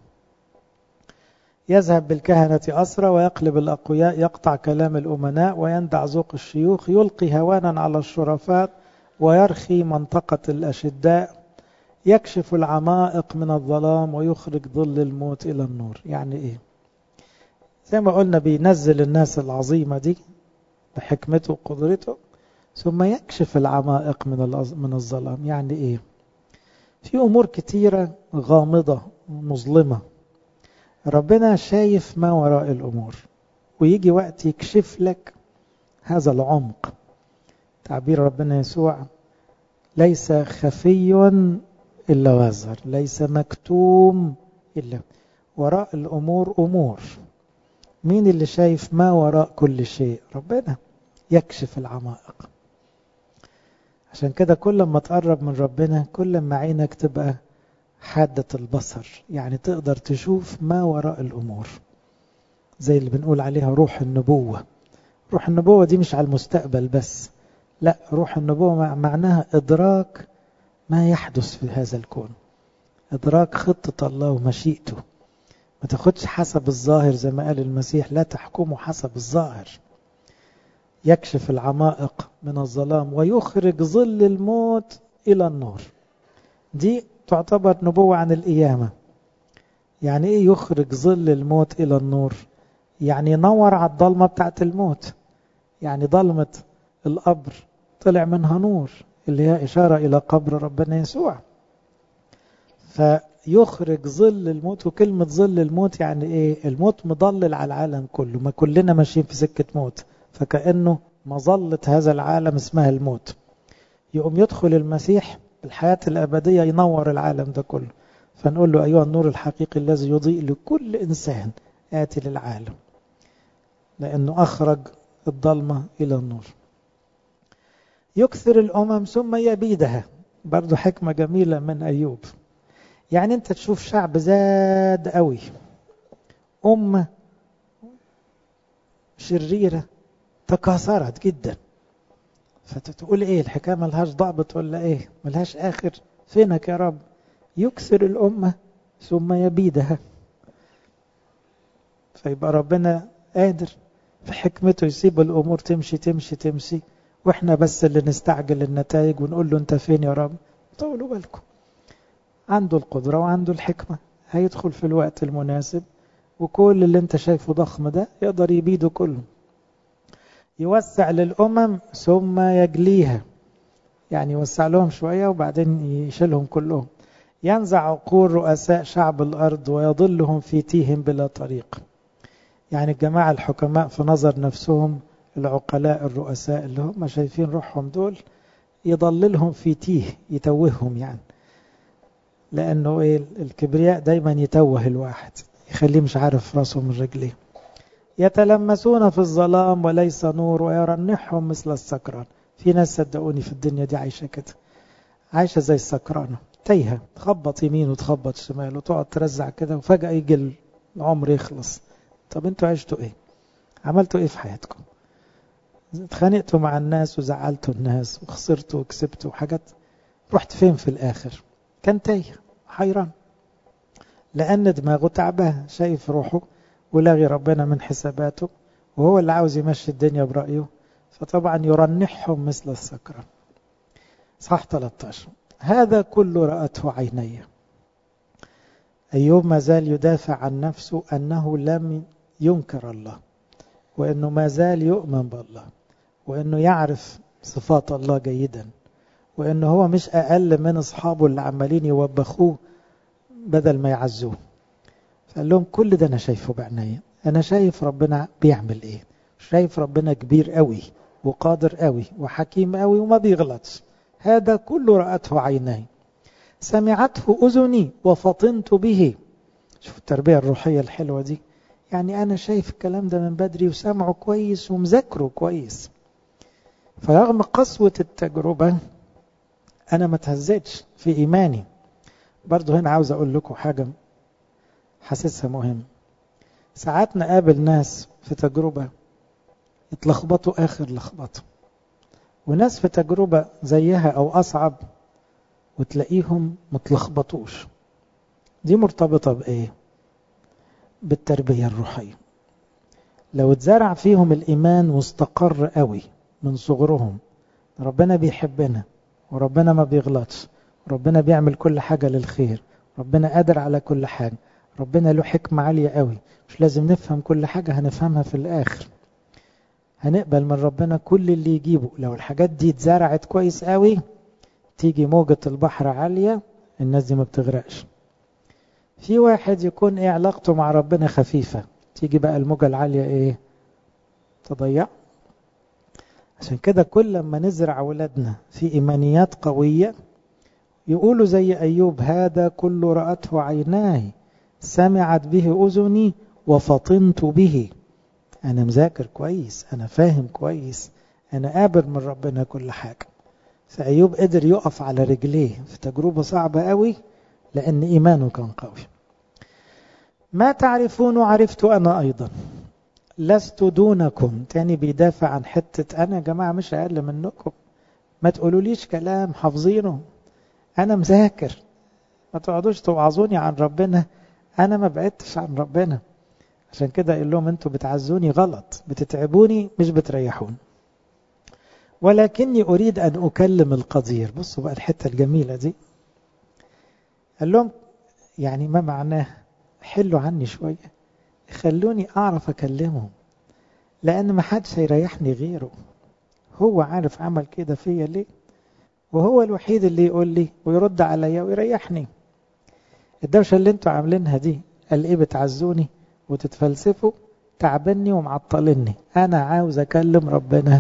يذهب بالكهنة أسرى ويقلب الأقوياء يقطع كلام الأمناء ويندع ذوق الشيوخ يلقي هوانا على الشرفاء ويرخي منطقة الأشداء يكشف العمائق من الظلام ويخرج ظل الموت إلى النور يعني إيه زي ما قلنا بينزل الناس العظيمة دي بحكمته وقدرته ثم يكشف العمائق من من الظلام يعني إيه في أمور كتيرة غامضة مظلمة ربنا شايف ما وراء الأمور ويجي وقت يكشف لك هذا العمق تعبير ربنا يسوع ليس خفي إلا وازر ليس مكتوم إلا وراء الأمور أمور مين اللي شايف ما وراء كل شيء ربنا يكشف العمائق عشان كده كل ما تقرب من ربنا كل ما عينك تبقى حادة البصر يعني تقدر تشوف ما وراء الأمور زي اللي بنقول عليها روح النبوة روح النبوة دي مش على المستقبل بس لا روح النبوة معناها إدراك ما يحدث في هذا الكون إدراك خطة الله ومشيئته ما تاخدش حسب الظاهر زي ما قال المسيح لا تحكموا حسب الظاهر يكشف العمائق من الظلام ويخرج ظل الموت إلى النور دي تعتبر نبوة عن القيامة يعني إيه يخرج ظل الموت إلى النور يعني ينور على الضلمة بتاعت الموت يعني ضلمة القبر طلع منها نور اللي هي إشارة إلى قبر ربنا يسوع فيخرج ظل الموت وكلمة ظل الموت يعني إيه الموت مضلل على العالم كله ما كلنا ماشيين في سكة موت فكأنه مظلة هذا العالم اسمها الموت يقوم يدخل المسيح الحياة الأبدية ينور العالم ده كله فنقول له أيها النور الحقيقي الذي يضيء لكل إنسان آتي للعالم لأنه أخرج الظلمة إلى النور يكثر الأمم ثم يبيدها برضو حكمة جميلة من أيوب يعني أنت تشوف شعب زاد قوي أمة شريرة تكاثرت جدا فتقول ايه الحكايه ملهاش ضابط ولا ايه ملهاش اخر فينك يا رب يكسر الامه ثم يبيدها فيبقى ربنا قادر في حكمته يسيب الامور تمشي تمشي تمشي واحنا بس اللي نستعجل النتائج ونقول له انت فين يا رب طولوا بالكم عنده القدره وعنده الحكمه هيدخل في الوقت المناسب وكل اللي انت شايفه ضخم ده يقدر يبيده كله يوسع للأمم ثم يجليها يعني يوسع لهم شوية وبعدين يشيلهم كلهم ينزع عقول رؤساء شعب الأرض ويضلهم في تيهم بلا طريق يعني الجماعة الحكماء في نظر نفسهم العقلاء الرؤساء اللي هم شايفين روحهم دول يضللهم في تيه يتوههم يعني لأنه إيه الكبرياء دايما يتوه الواحد يخليه مش عارف راسه من رجليه يتلمسون في الظلام وليس نور ويرنحهم مثل السكران في ناس صدقوني في الدنيا دي عايشة كده عايشة زي السكرانة تايهة تخبط يمين وتخبط شمال وتقعد ترزع كده وفجأة يجي العمر يخلص طب انتوا عشتوا ايه عملتوا ايه في حياتكم اتخانقتوا مع الناس وزعلتوا الناس وخسرتوا وكسبتوا حاجات رحت فين في الاخر كان تايه حيران لان دماغه تعبان شايف روحه ولاغي ربنا من حساباته وهو اللي عاوز يمشي الدنيا برأيه فطبعا يرنحهم مثل السكرة صح 13 هذا كله رأته عيني أيوب ما زال يدافع عن نفسه أنه لم ينكر الله وأنه ما زال يؤمن بالله وأنه يعرف صفات الله جيدا وأنه هو مش أقل من أصحابه اللي عمالين يوبخوه بدل ما يعزوه قال لهم كل ده انا شايفه بعينيا انا شايف ربنا بيعمل ايه شايف ربنا كبير قوي وقادر قوي وحكيم قوي وما بيغلطش هذا كله رأته عيناي سمعته أذني وفطنت به شوف التربية الروحية الحلوة دي يعني أنا شايف الكلام ده من بدري وسامعه كويس ومذاكره كويس فرغم قسوة التجربة أنا ما تهزتش في إيماني برضه هنا عاوز أقول لكم حاجة حاسسها مهم ساعات نقابل ناس في تجربة يتلخبطوا آخر لخبطة وناس في تجربة زيها أو أصعب وتلاقيهم متلخبطوش دي مرتبطة بإيه؟ بالتربية الروحية لو اتزرع فيهم الإيمان واستقر قوي من صغرهم ربنا بيحبنا وربنا ما بيغلطش ربنا بيعمل كل حاجة للخير ربنا قادر على كل حاجة ربنا له حكمة عالية قوي مش لازم نفهم كل حاجة هنفهمها في الآخر هنقبل من ربنا كل اللي يجيبه لو الحاجات دي اتزرعت كويس قوي تيجي موجة البحر عالية الناس دي ما بتغرقش في واحد يكون ايه علاقته مع ربنا خفيفة تيجي بقى الموجة العالية ايه تضيع عشان كده كل ما نزرع ولادنا في إيمانيات قوية يقولوا زي أيوب هذا كل رأته عيناي سمعت به أذني وفطنت به أنا مذاكر كويس أنا فاهم كويس أنا قابل من ربنا كل حاجة فأيوب قدر يقف على رجليه في تجربة صعبة قوي لأن إيمانه كان قوي ما تعرفون عرفت أنا أيضا لست دونكم تاني بيدافع عن حتة أنا يا جماعة مش أقل منكم ما تقولوليش كلام حافظينه أنا مذاكر ما تقعدوش توعظوني عن ربنا أنا ما بعدتش عن ربنا عشان كده قال لهم أنتوا بتعزوني غلط بتتعبوني مش بتريحوني ولكني أريد أن أكلم القدير بصوا بقى الحتة الجميلة دي قال لهم يعني ما معناه حلوا عني شوية خلوني أعرف أكلمه لأن ما حدش هيريحني غيره هو عارف عمل كده فيا ليه وهو الوحيد اللي يقول لي ويرد عليا ويريحني الدوشة اللي انتوا عاملينها دي قال ايه بتعزوني وتتفلسفوا تعبني ومعطلني انا عاوز اكلم ربنا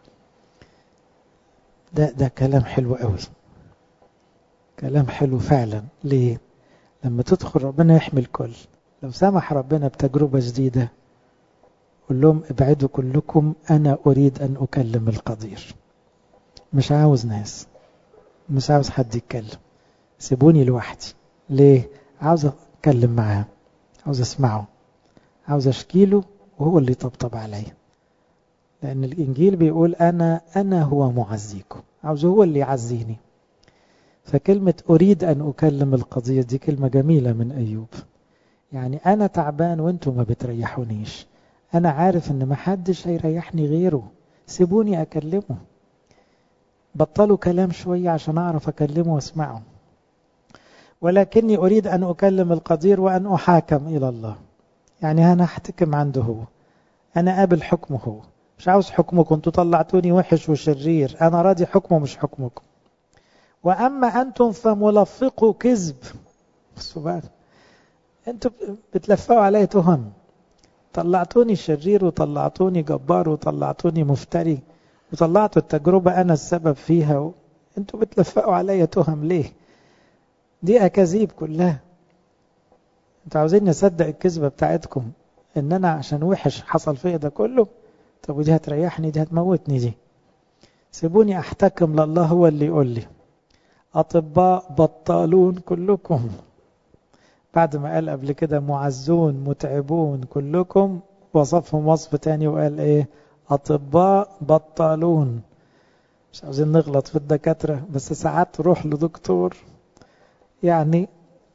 ده ده كلام حلو قوي كلام حلو فعلا ليه لما تدخل ربنا يحمي الكل لو سمح ربنا بتجربة جديدة قول لهم ابعدوا كلكم أنا أريد أن أكلم القدير مش عاوز ناس مش عاوز حد يتكلم سيبوني لوحدي ليه عاوز أتكلم معاه عاوز أسمعه عاوز أشكيله وهو اللي يطبطب عليا لأن الإنجيل بيقول أنا أنا هو معزيكم عاوز هو اللي يعزيني فكلمة أريد أن أكلم القضية دي كلمة جميلة من أيوب يعني أنا تعبان وانتم ما بتريحونيش أنا عارف أن ما حدش هيريحني غيره سيبوني أكلمه بطلوا كلام شوية عشان أعرف أكلمه وأسمعه ولكني أريد أن أكلم القدير وأن أحاكم إلى الله يعني أنا أحتكم عنده هو أنا قابل حكمه هو مش عاوز حكمكم انتوا طلعتوني وحش وشرير أنا راضي حكمه مش حكمكم وأما أنتم فملفقوا كذب بصوا بقى أنتوا بتلفقوا علي تهم طلعتوني شرير وطلعتوني جبار وطلعتوني مفتري وطلعتوا التجربة أنا السبب فيها و... أنتوا بتلفقوا علي تهم ليه دي أكاذيب كلها أنتوا عاوزين نصدق الكذبة بتاعتكم إن أنا عشان وحش حصل فيا ده كله طب ودي هتريحني دي هتموتني دي سيبوني أحتكم لله هو اللي يقول لي أطباء بطالون كلكم بعد ما قال قبل كده معزون متعبون كلكم وصفهم وصف تاني وقال ايه أطباء بطالون مش عاوزين نغلط في الدكاترة بس ساعات تروح لدكتور يعني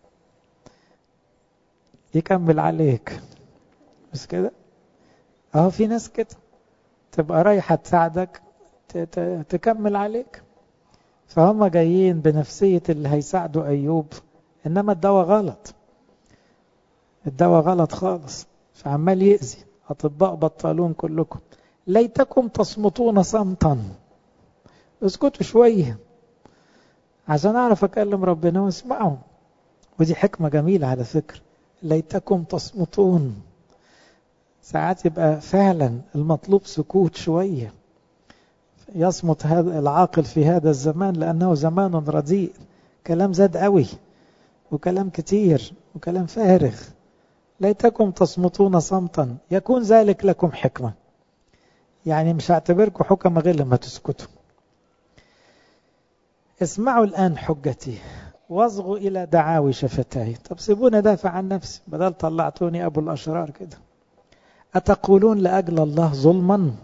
يكمل عليك بس كده اهو في ناس كده تبقى رايحة تساعدك تكمل عليك فهم جايين بنفسية اللي هيساعدوا أيوب إنما الدواء غلط الدواء غلط خالص فعمال يأذي أطباء بطالون كلكم ليتكم تصمتون صمتا اسكتوا شوية عشان أعرف أكلم ربنا واسمعه ودي حكمة جميلة على فكرة ليتكم تصمتون ساعات يبقى فعلا المطلوب سكوت شوية يصمت هذا العاقل في هذا الزمان لأنه زمان رديء كلام زاد قوي وكلام كتير وكلام فارغ ليتكم تصمتون صمتا يكون ذلك لكم حكمة يعني مش هعتبركم حكمة غير لما تسكتوا اسمعوا الآن حجتي واصغوا إلى دعاوي شفتاي طب سيبوني دافع عن نفسي بدل طلعتوني أبو الأشرار كده أتقولون لأجل الله ظلما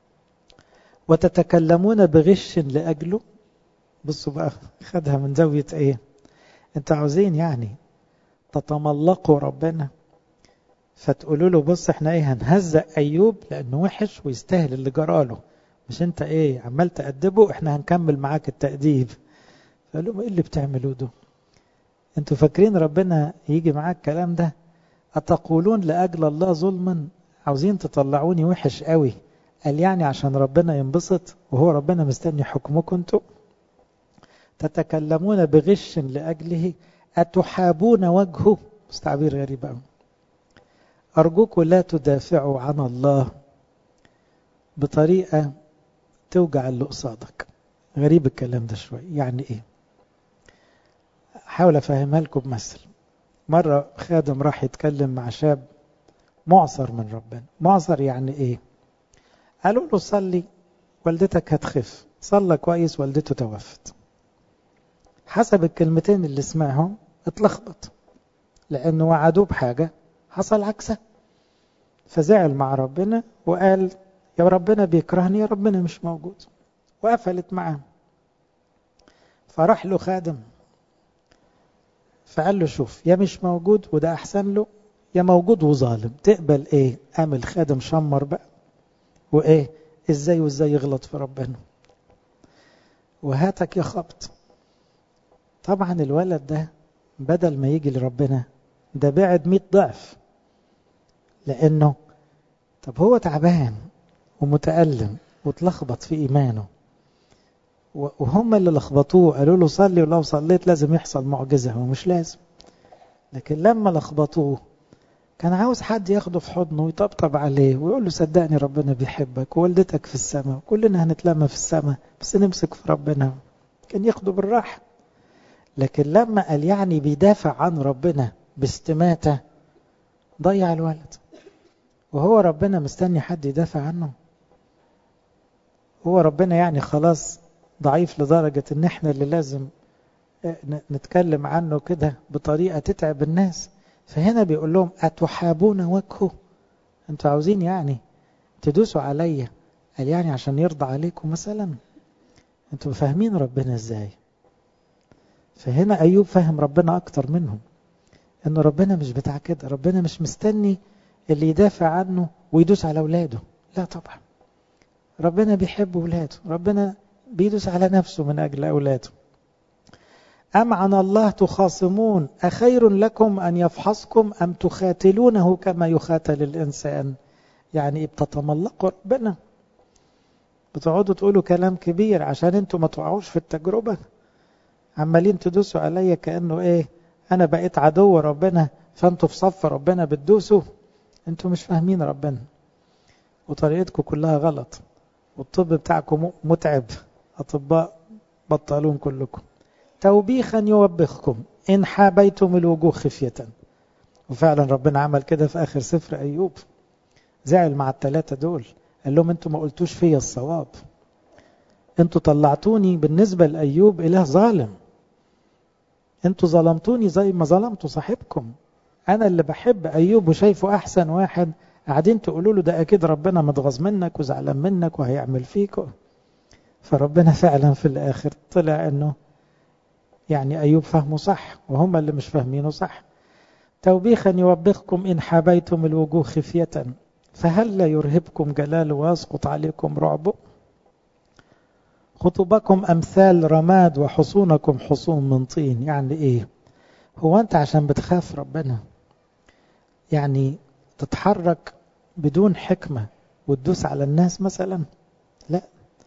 وتتكلمون بغش لأجله بصوا بقى خدها من زاوية ايه انت عاوزين يعني تتملقوا ربنا فتقولوا له بص احنا ايه هنهزق ايوب لانه وحش ويستاهل اللي جراله مش انت ايه عمال تأدبه احنا هنكمل معاك التأديب فقالوا لهم ايه اللي بتعملوه ده انتوا فاكرين ربنا يجي معاك الكلام ده أتقولون لأجل الله ظلما عاوزين تطلعوني وحش قوي قال يعني عشان ربنا ينبسط وهو ربنا مستني حكمكم انتوا تتكلمون بغش لأجله أتحابون وجهه بس تعبير غريب قوي أرجوكم لا تدافعوا عن الله بطريقة توجع اللي قصادك غريب الكلام ده شوي يعني ايه حاول افهمها لكم بمثل مرة خادم راح يتكلم مع شاب معصر من ربنا معصر يعني ايه قالوا له صلي والدتك هتخف صلى كويس والدته توفت حسب الكلمتين اللي سمعهم اتلخبط لانه وعدوه بحاجة حصل عكسها فزعل مع ربنا وقال يا ربنا بيكرهني يا ربنا مش موجود وقفلت معاه فراح له خادم فقال له شوف يا مش موجود وده احسن له يا موجود وظالم تقبل ايه قام الخادم شمر بقى وايه ازاي وازاي يغلط في ربنا وهاتك يا خبط طبعا الولد ده بدل ما يجي لربنا ده بعد مئة ضعف لانه طب هو تعبان ومتألم وتلخبط في ايمانه وهم اللي لخبطوه قالوا له صلي ولو صليت لازم يحصل معجزة هو مش لازم لكن لما لخبطوه كان عاوز حد ياخده في حضنه ويطبطب عليه ويقول له صدقني ربنا بيحبك ووالدتك في السماء وكلنا هنتلمى في السماء بس نمسك في ربنا كان ياخده بالراحة لكن لما قال يعني بيدافع عن ربنا باستماتة ضيع الولد وهو ربنا مستني حد يدافع عنه هو ربنا يعني خلاص ضعيف لدرجة ان احنا اللي لازم نتكلم عنه كده بطريقة تتعب الناس فهنا بيقول لهم أتحابون وجهه انتوا عاوزين يعني تدوسوا عليا قال يعني عشان يرضى عليكم مثلا انتوا فاهمين ربنا ازاي فهنا أيوب فهم ربنا أكتر منهم انه ربنا مش بتاع كده ربنا مش مستني اللي يدافع عنه ويدوس على اولاده لا طبعا ربنا بيحب اولاده ربنا بيدوس على نفسه من أجل أولاده أم عن الله تخاصمون أخير لكم أن يفحصكم أم تخاتلونه كما يخاتل الإنسان يعني بتتملقوا ربنا بتقعدوا تقولوا كلام كبير عشان انتوا ما تقعوش في التجربة عمالين تدوسوا عليا كأنه ايه أنا بقيت عدو ربنا فانتوا في صف ربنا بتدوسوا انتوا مش فاهمين ربنا وطريقتكم كلها غلط والطب بتاعكم متعب أطباء بطلون كلكم توبيخا يوبخكم إن حابيتم الوجوه خفية وفعلا ربنا عمل كده في آخر سفر أيوب زعل مع الثلاثة دول قال لهم انتوا ما قلتوش فيا الصواب انتوا طلعتوني بالنسبة لأيوب إله ظالم انتوا ظلمتوني زي ما ظلمتوا صاحبكم أنا اللي بحب أيوب وشايفه أحسن واحد قاعدين تقولوا له ده أكيد ربنا متغاظ منك وزعلان منك وهيعمل فيك فربنا فعلا في الآخر طلع أنه يعني أيوب فهمه صح وهم اللي مش فاهمينه صح توبيخا يوبخكم إن حابيتم الوجوه خفية فهل لا يرهبكم جلاله ويسقط عليكم رعبه خطبكم أمثال رماد وحصونكم حصون من طين يعني إيه هو أنت عشان بتخاف ربنا يعني تتحرك بدون حكمة وتدوس على الناس مثلا لا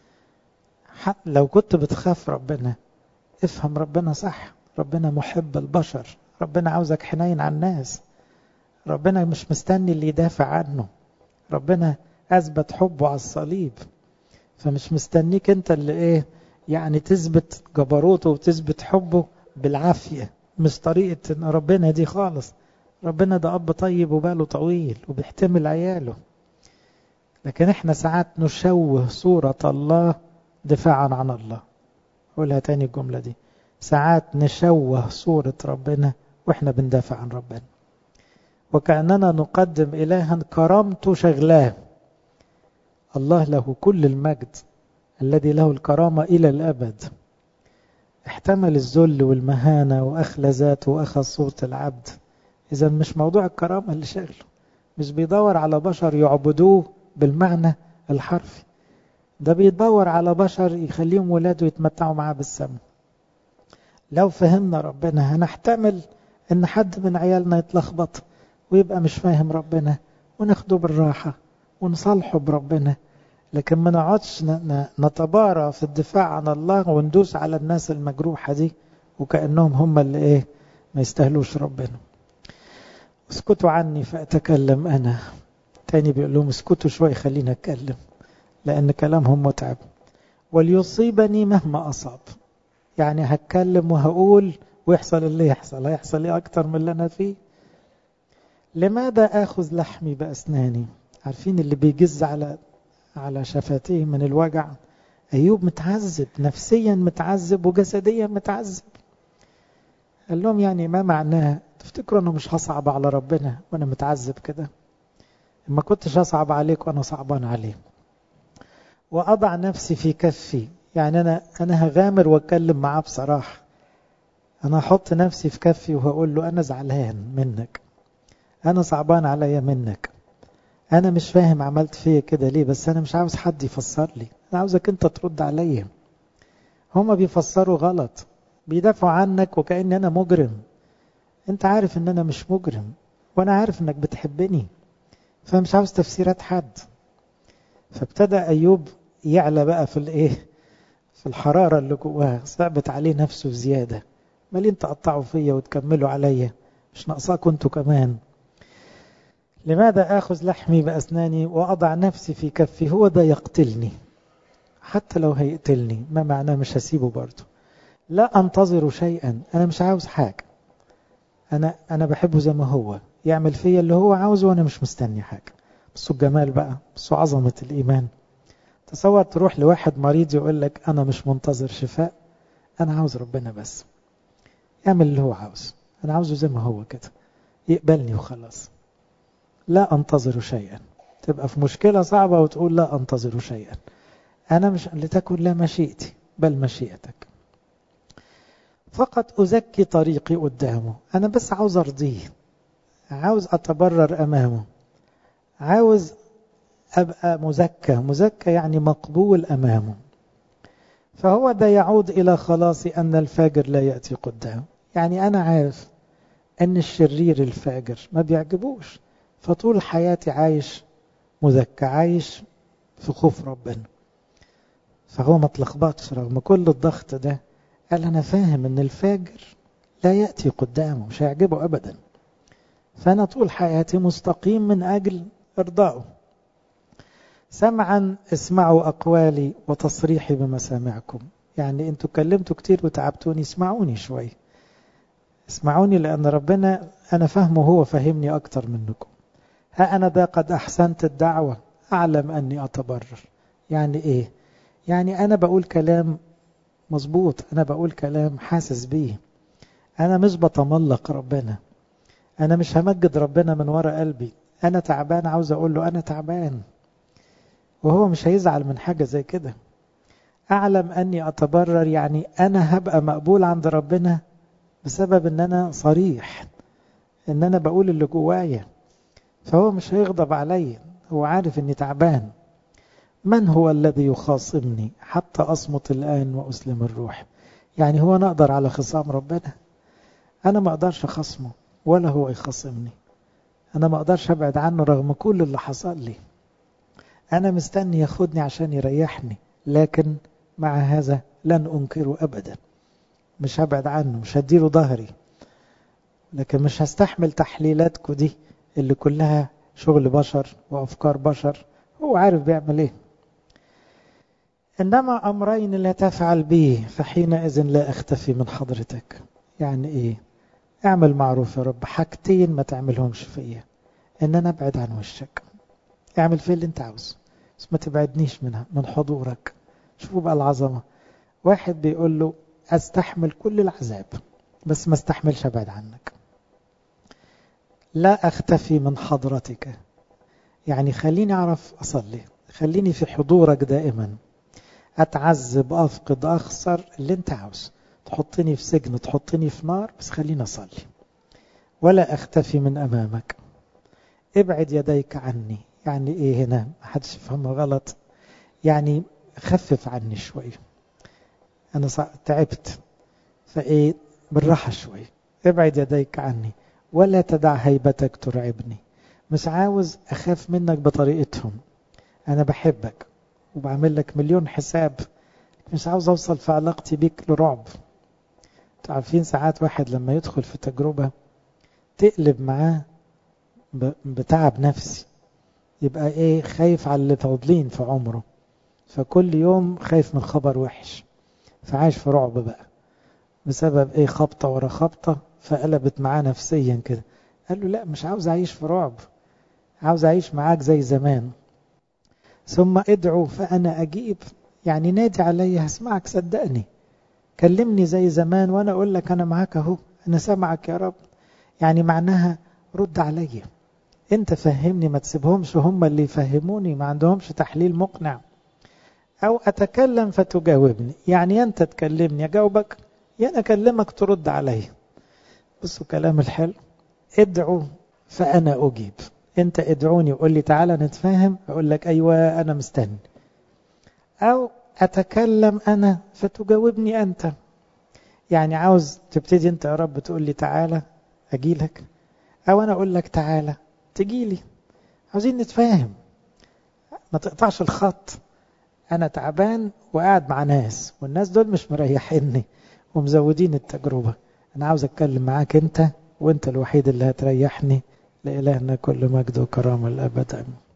لو كنت بتخاف ربنا افهم ربنا صح ربنا محب البشر ربنا عاوزك حنين على الناس ربنا مش مستني اللي يدافع عنه ربنا أثبت حبه على الصليب فمش مستنيك انت اللي ايه يعني تثبت جبروته وتثبت حبه بالعافية مش طريقة ان ربنا دي خالص ربنا ده أب طيب وباله طويل وبيحتمل عياله لكن احنا ساعات نشوه صورة الله دفاعا عن الله قولها تاني الجملة دي ساعات نشوه صورة ربنا واحنا بندافع عن ربنا وكأننا نقدم إلها كرامته شغلاه الله له كل المجد الذي له الكرامة إلى الأبد احتمل الذل والمهانة وأخلى ذاته وأخذ صورة العبد إذا مش موضوع الكرامة اللي شغله مش بيدور على بشر يعبدوه بالمعنى الحرفي ده بيدور على بشر يخليهم ولاده يتمتعوا معاه بالسماء لو فهمنا ربنا هنحتمل ان حد من عيالنا يتلخبط ويبقى مش فاهم ربنا وناخده بالراحة ونصالحه بربنا لكن ما نقعدش نتبارى في الدفاع عن الله وندوس على الناس المجروحة دي وكأنهم هم اللي ايه ما يستاهلوش ربنا اسكتوا عني فأتكلم أنا تاني بيقول لهم اسكتوا شوي خلينا أتكلم لأن كلامهم متعب وليصيبني مهما أصاب يعني هتكلم وهقول ويحصل اللي يحصل هيحصل لي أكتر من اللي أنا فيه لماذا آخذ لحمي بأسناني عارفين اللي بيجز على على شفتيه من الوجع أيوب متعذب نفسيا متعذب وجسديا متعذب قال لهم يعني ما معناه تفتكروا أنه مش هصعب على ربنا وأنا متعذب كده ما كنتش أصعب عليك وأنا صعبان عليه وأضع نفسي في كفي يعني أنا أنا هغامر وأتكلم معاه بصراحة أنا هحط نفسي في كفي وهقول له أنا زعلان منك أنا صعبان عليا منك أنا مش فاهم عملت فيا كده ليه بس أنا مش عاوز حد يفسر لي أنا عاوزك أنت ترد عليا هما بيفسروا غلط بيدافعوا عنك وكأن أنا مجرم أنت عارف أن أنا مش مجرم وأنا عارف أنك بتحبني فمش عاوز تفسيرات حد فابتدى أيوب يعلى بقى في الإيه في الحرارة اللي جواه صعبت عليه نفسه زيادة مالين تقطعوا فيا وتكملوا عليا مش ناقصاكم انتوا كمان لماذا آخذ لحمي بأسناني وأضع نفسي في كفي هو ده يقتلني حتى لو هيقتلني ما معناه مش هسيبه برضه لا أنتظر شيئا أنا مش عاوز حاجة أنا أنا بحبه زي ما هو يعمل فيا اللي هو عاوزه وأنا مش مستني حاجة بصوا الجمال بقى بصوا عظمة الإيمان تصور تروح لواحد مريض يقول لك أنا مش منتظر شفاء أنا عاوز ربنا بس يعمل اللي هو عاوز أنا عاوزه زي ما هو كده يقبلني وخلاص لا أنتظر شيئا تبقى في مشكلة صعبة وتقول لا أنتظر شيئا أنا مش لتكن لا مشيئتي بل مشيئتك فقط أزكي طريقي قدامه أنا بس عاوز أرضيه عاوز أتبرر أمامه عاوز أبقى مزكى مزكى يعني مقبول أمامه فهو ده يعود إلى خلاصي أن الفاجر لا يأتي قدامه يعني أنا عارف أن الشرير الفاجر ما بيعجبوش فطول حياتي عايش مزكى عايش في خوف ربنا فهو ما تلخبطش رغم كل الضغط ده قال أنا فاهم أن الفاجر لا يأتي قدامه مش هيعجبه أبدا فأنا طول حياتي مستقيم من أجل إرضائه سمعا اسمعوا أقوالي وتصريحي بمسامعكم يعني انتوا كلمتوا كتير وتعبتوني اسمعوني شوي اسمعوني لأن ربنا أنا فهمه هو فهمني أكتر منكم ها أنا ذا قد أحسنت الدعوة أعلم أني أتبرر يعني إيه يعني أنا بقول كلام مظبوط أنا بقول كلام حاسس بيه أنا مش بتملق ربنا أنا مش همجد ربنا من ورا قلبي أنا تعبان عاوز أقول له أنا تعبان وهو مش هيزعل من حاجة زي كده أعلم أني أتبرر يعني أنا هبقى مقبول عند ربنا بسبب أن أنا صريح أن أنا بقول اللي جوايا فهو مش هيغضب علي هو عارف أني تعبان من هو الذي يخاصمني حتى أصمت الآن وأسلم الروح يعني هو أنا أقدر على خصام ربنا أنا ما أقدرش أخصمه ولا هو يخاصمني أنا ما أقدرش أبعد عنه رغم كل اللي حصل لي أنا مستني ياخدني عشان يريحني لكن مع هذا لن أنكره أبدا مش هبعد عنه مش هديله ظهري لكن مش هستحمل تحليلاتكم دي اللي كلها شغل بشر وأفكار بشر هو عارف بيعمل ايه إنما أمرين لا تفعل به فحينئذ لا أختفي من حضرتك يعني إيه اعمل معروف يا رب حاجتين ما تعملهمش فيا إن أنا أبعد عن وشك اعمل فيه اللي أنت عاوزه بس ما تبعدنيش منها من حضورك شوفوا بقى العظمة واحد بيقول له أستحمل كل العذاب بس ما استحملش أبعد عنك لا أختفي من حضرتك يعني خليني أعرف أصلي خليني في حضورك دائما أتعذب أفقد أخسر اللي أنت عاوز تحطني في سجن تحطني في نار بس خليني أصلي ولا أختفي من أمامك ابعد يديك عني يعني إيه هنا محدش يفهمها غلط يعني خفف عني شوي أنا تعبت فإيه بالراحة شوي ابعد يديك عني ولا تدع هيبتك ترعبني مش عاوز أخاف منك بطريقتهم أنا بحبك وبعمل لك مليون حساب مش عاوز أوصل في علاقتي بيك لرعب تعرفين ساعات واحد لما يدخل في تجربة تقلب معاه بتعب نفسي يبقى ايه خايف على اللي فاضلين في عمره فكل يوم خايف من خبر وحش فعايش في رعب بقى بسبب ايه خبطة ورا خبطة فقلبت معاه نفسيا كده قال له لا مش عاوز اعيش في رعب عاوز اعيش معاك زي زمان ثم ادعو فانا اجيب يعني نادي عليا هسمعك صدقني كلمني زي زمان وانا اقول لك انا معاك اهو انا سامعك يا رب يعني معناها رد عليا انت فهمني ما تسيبهمش هم اللي يفهموني ما عندهمش تحليل مقنع او اتكلم فتجاوبني يعني انت تكلمني اجاوبك يا انا اكلمك ترد عليا بصوا كلام الحلو ادعو فانا اجيب انت ادعوني وقول لي تعالى نتفاهم اقول لك ايوه انا مستني او اتكلم انا فتجاوبني انت يعني عاوز تبتدي انت يا رب تقول لي تعالى اجي لك او انا اقول لك تعالى تجي لي عاوزين نتفاهم ما تقطعش الخط انا تعبان وقاعد مع ناس والناس دول مش مريحيني ومزودين التجربة انا عاوز اتكلم معاك انت وانت الوحيد اللي هتريحني لإلهنا كل مجد وكرامة الأبد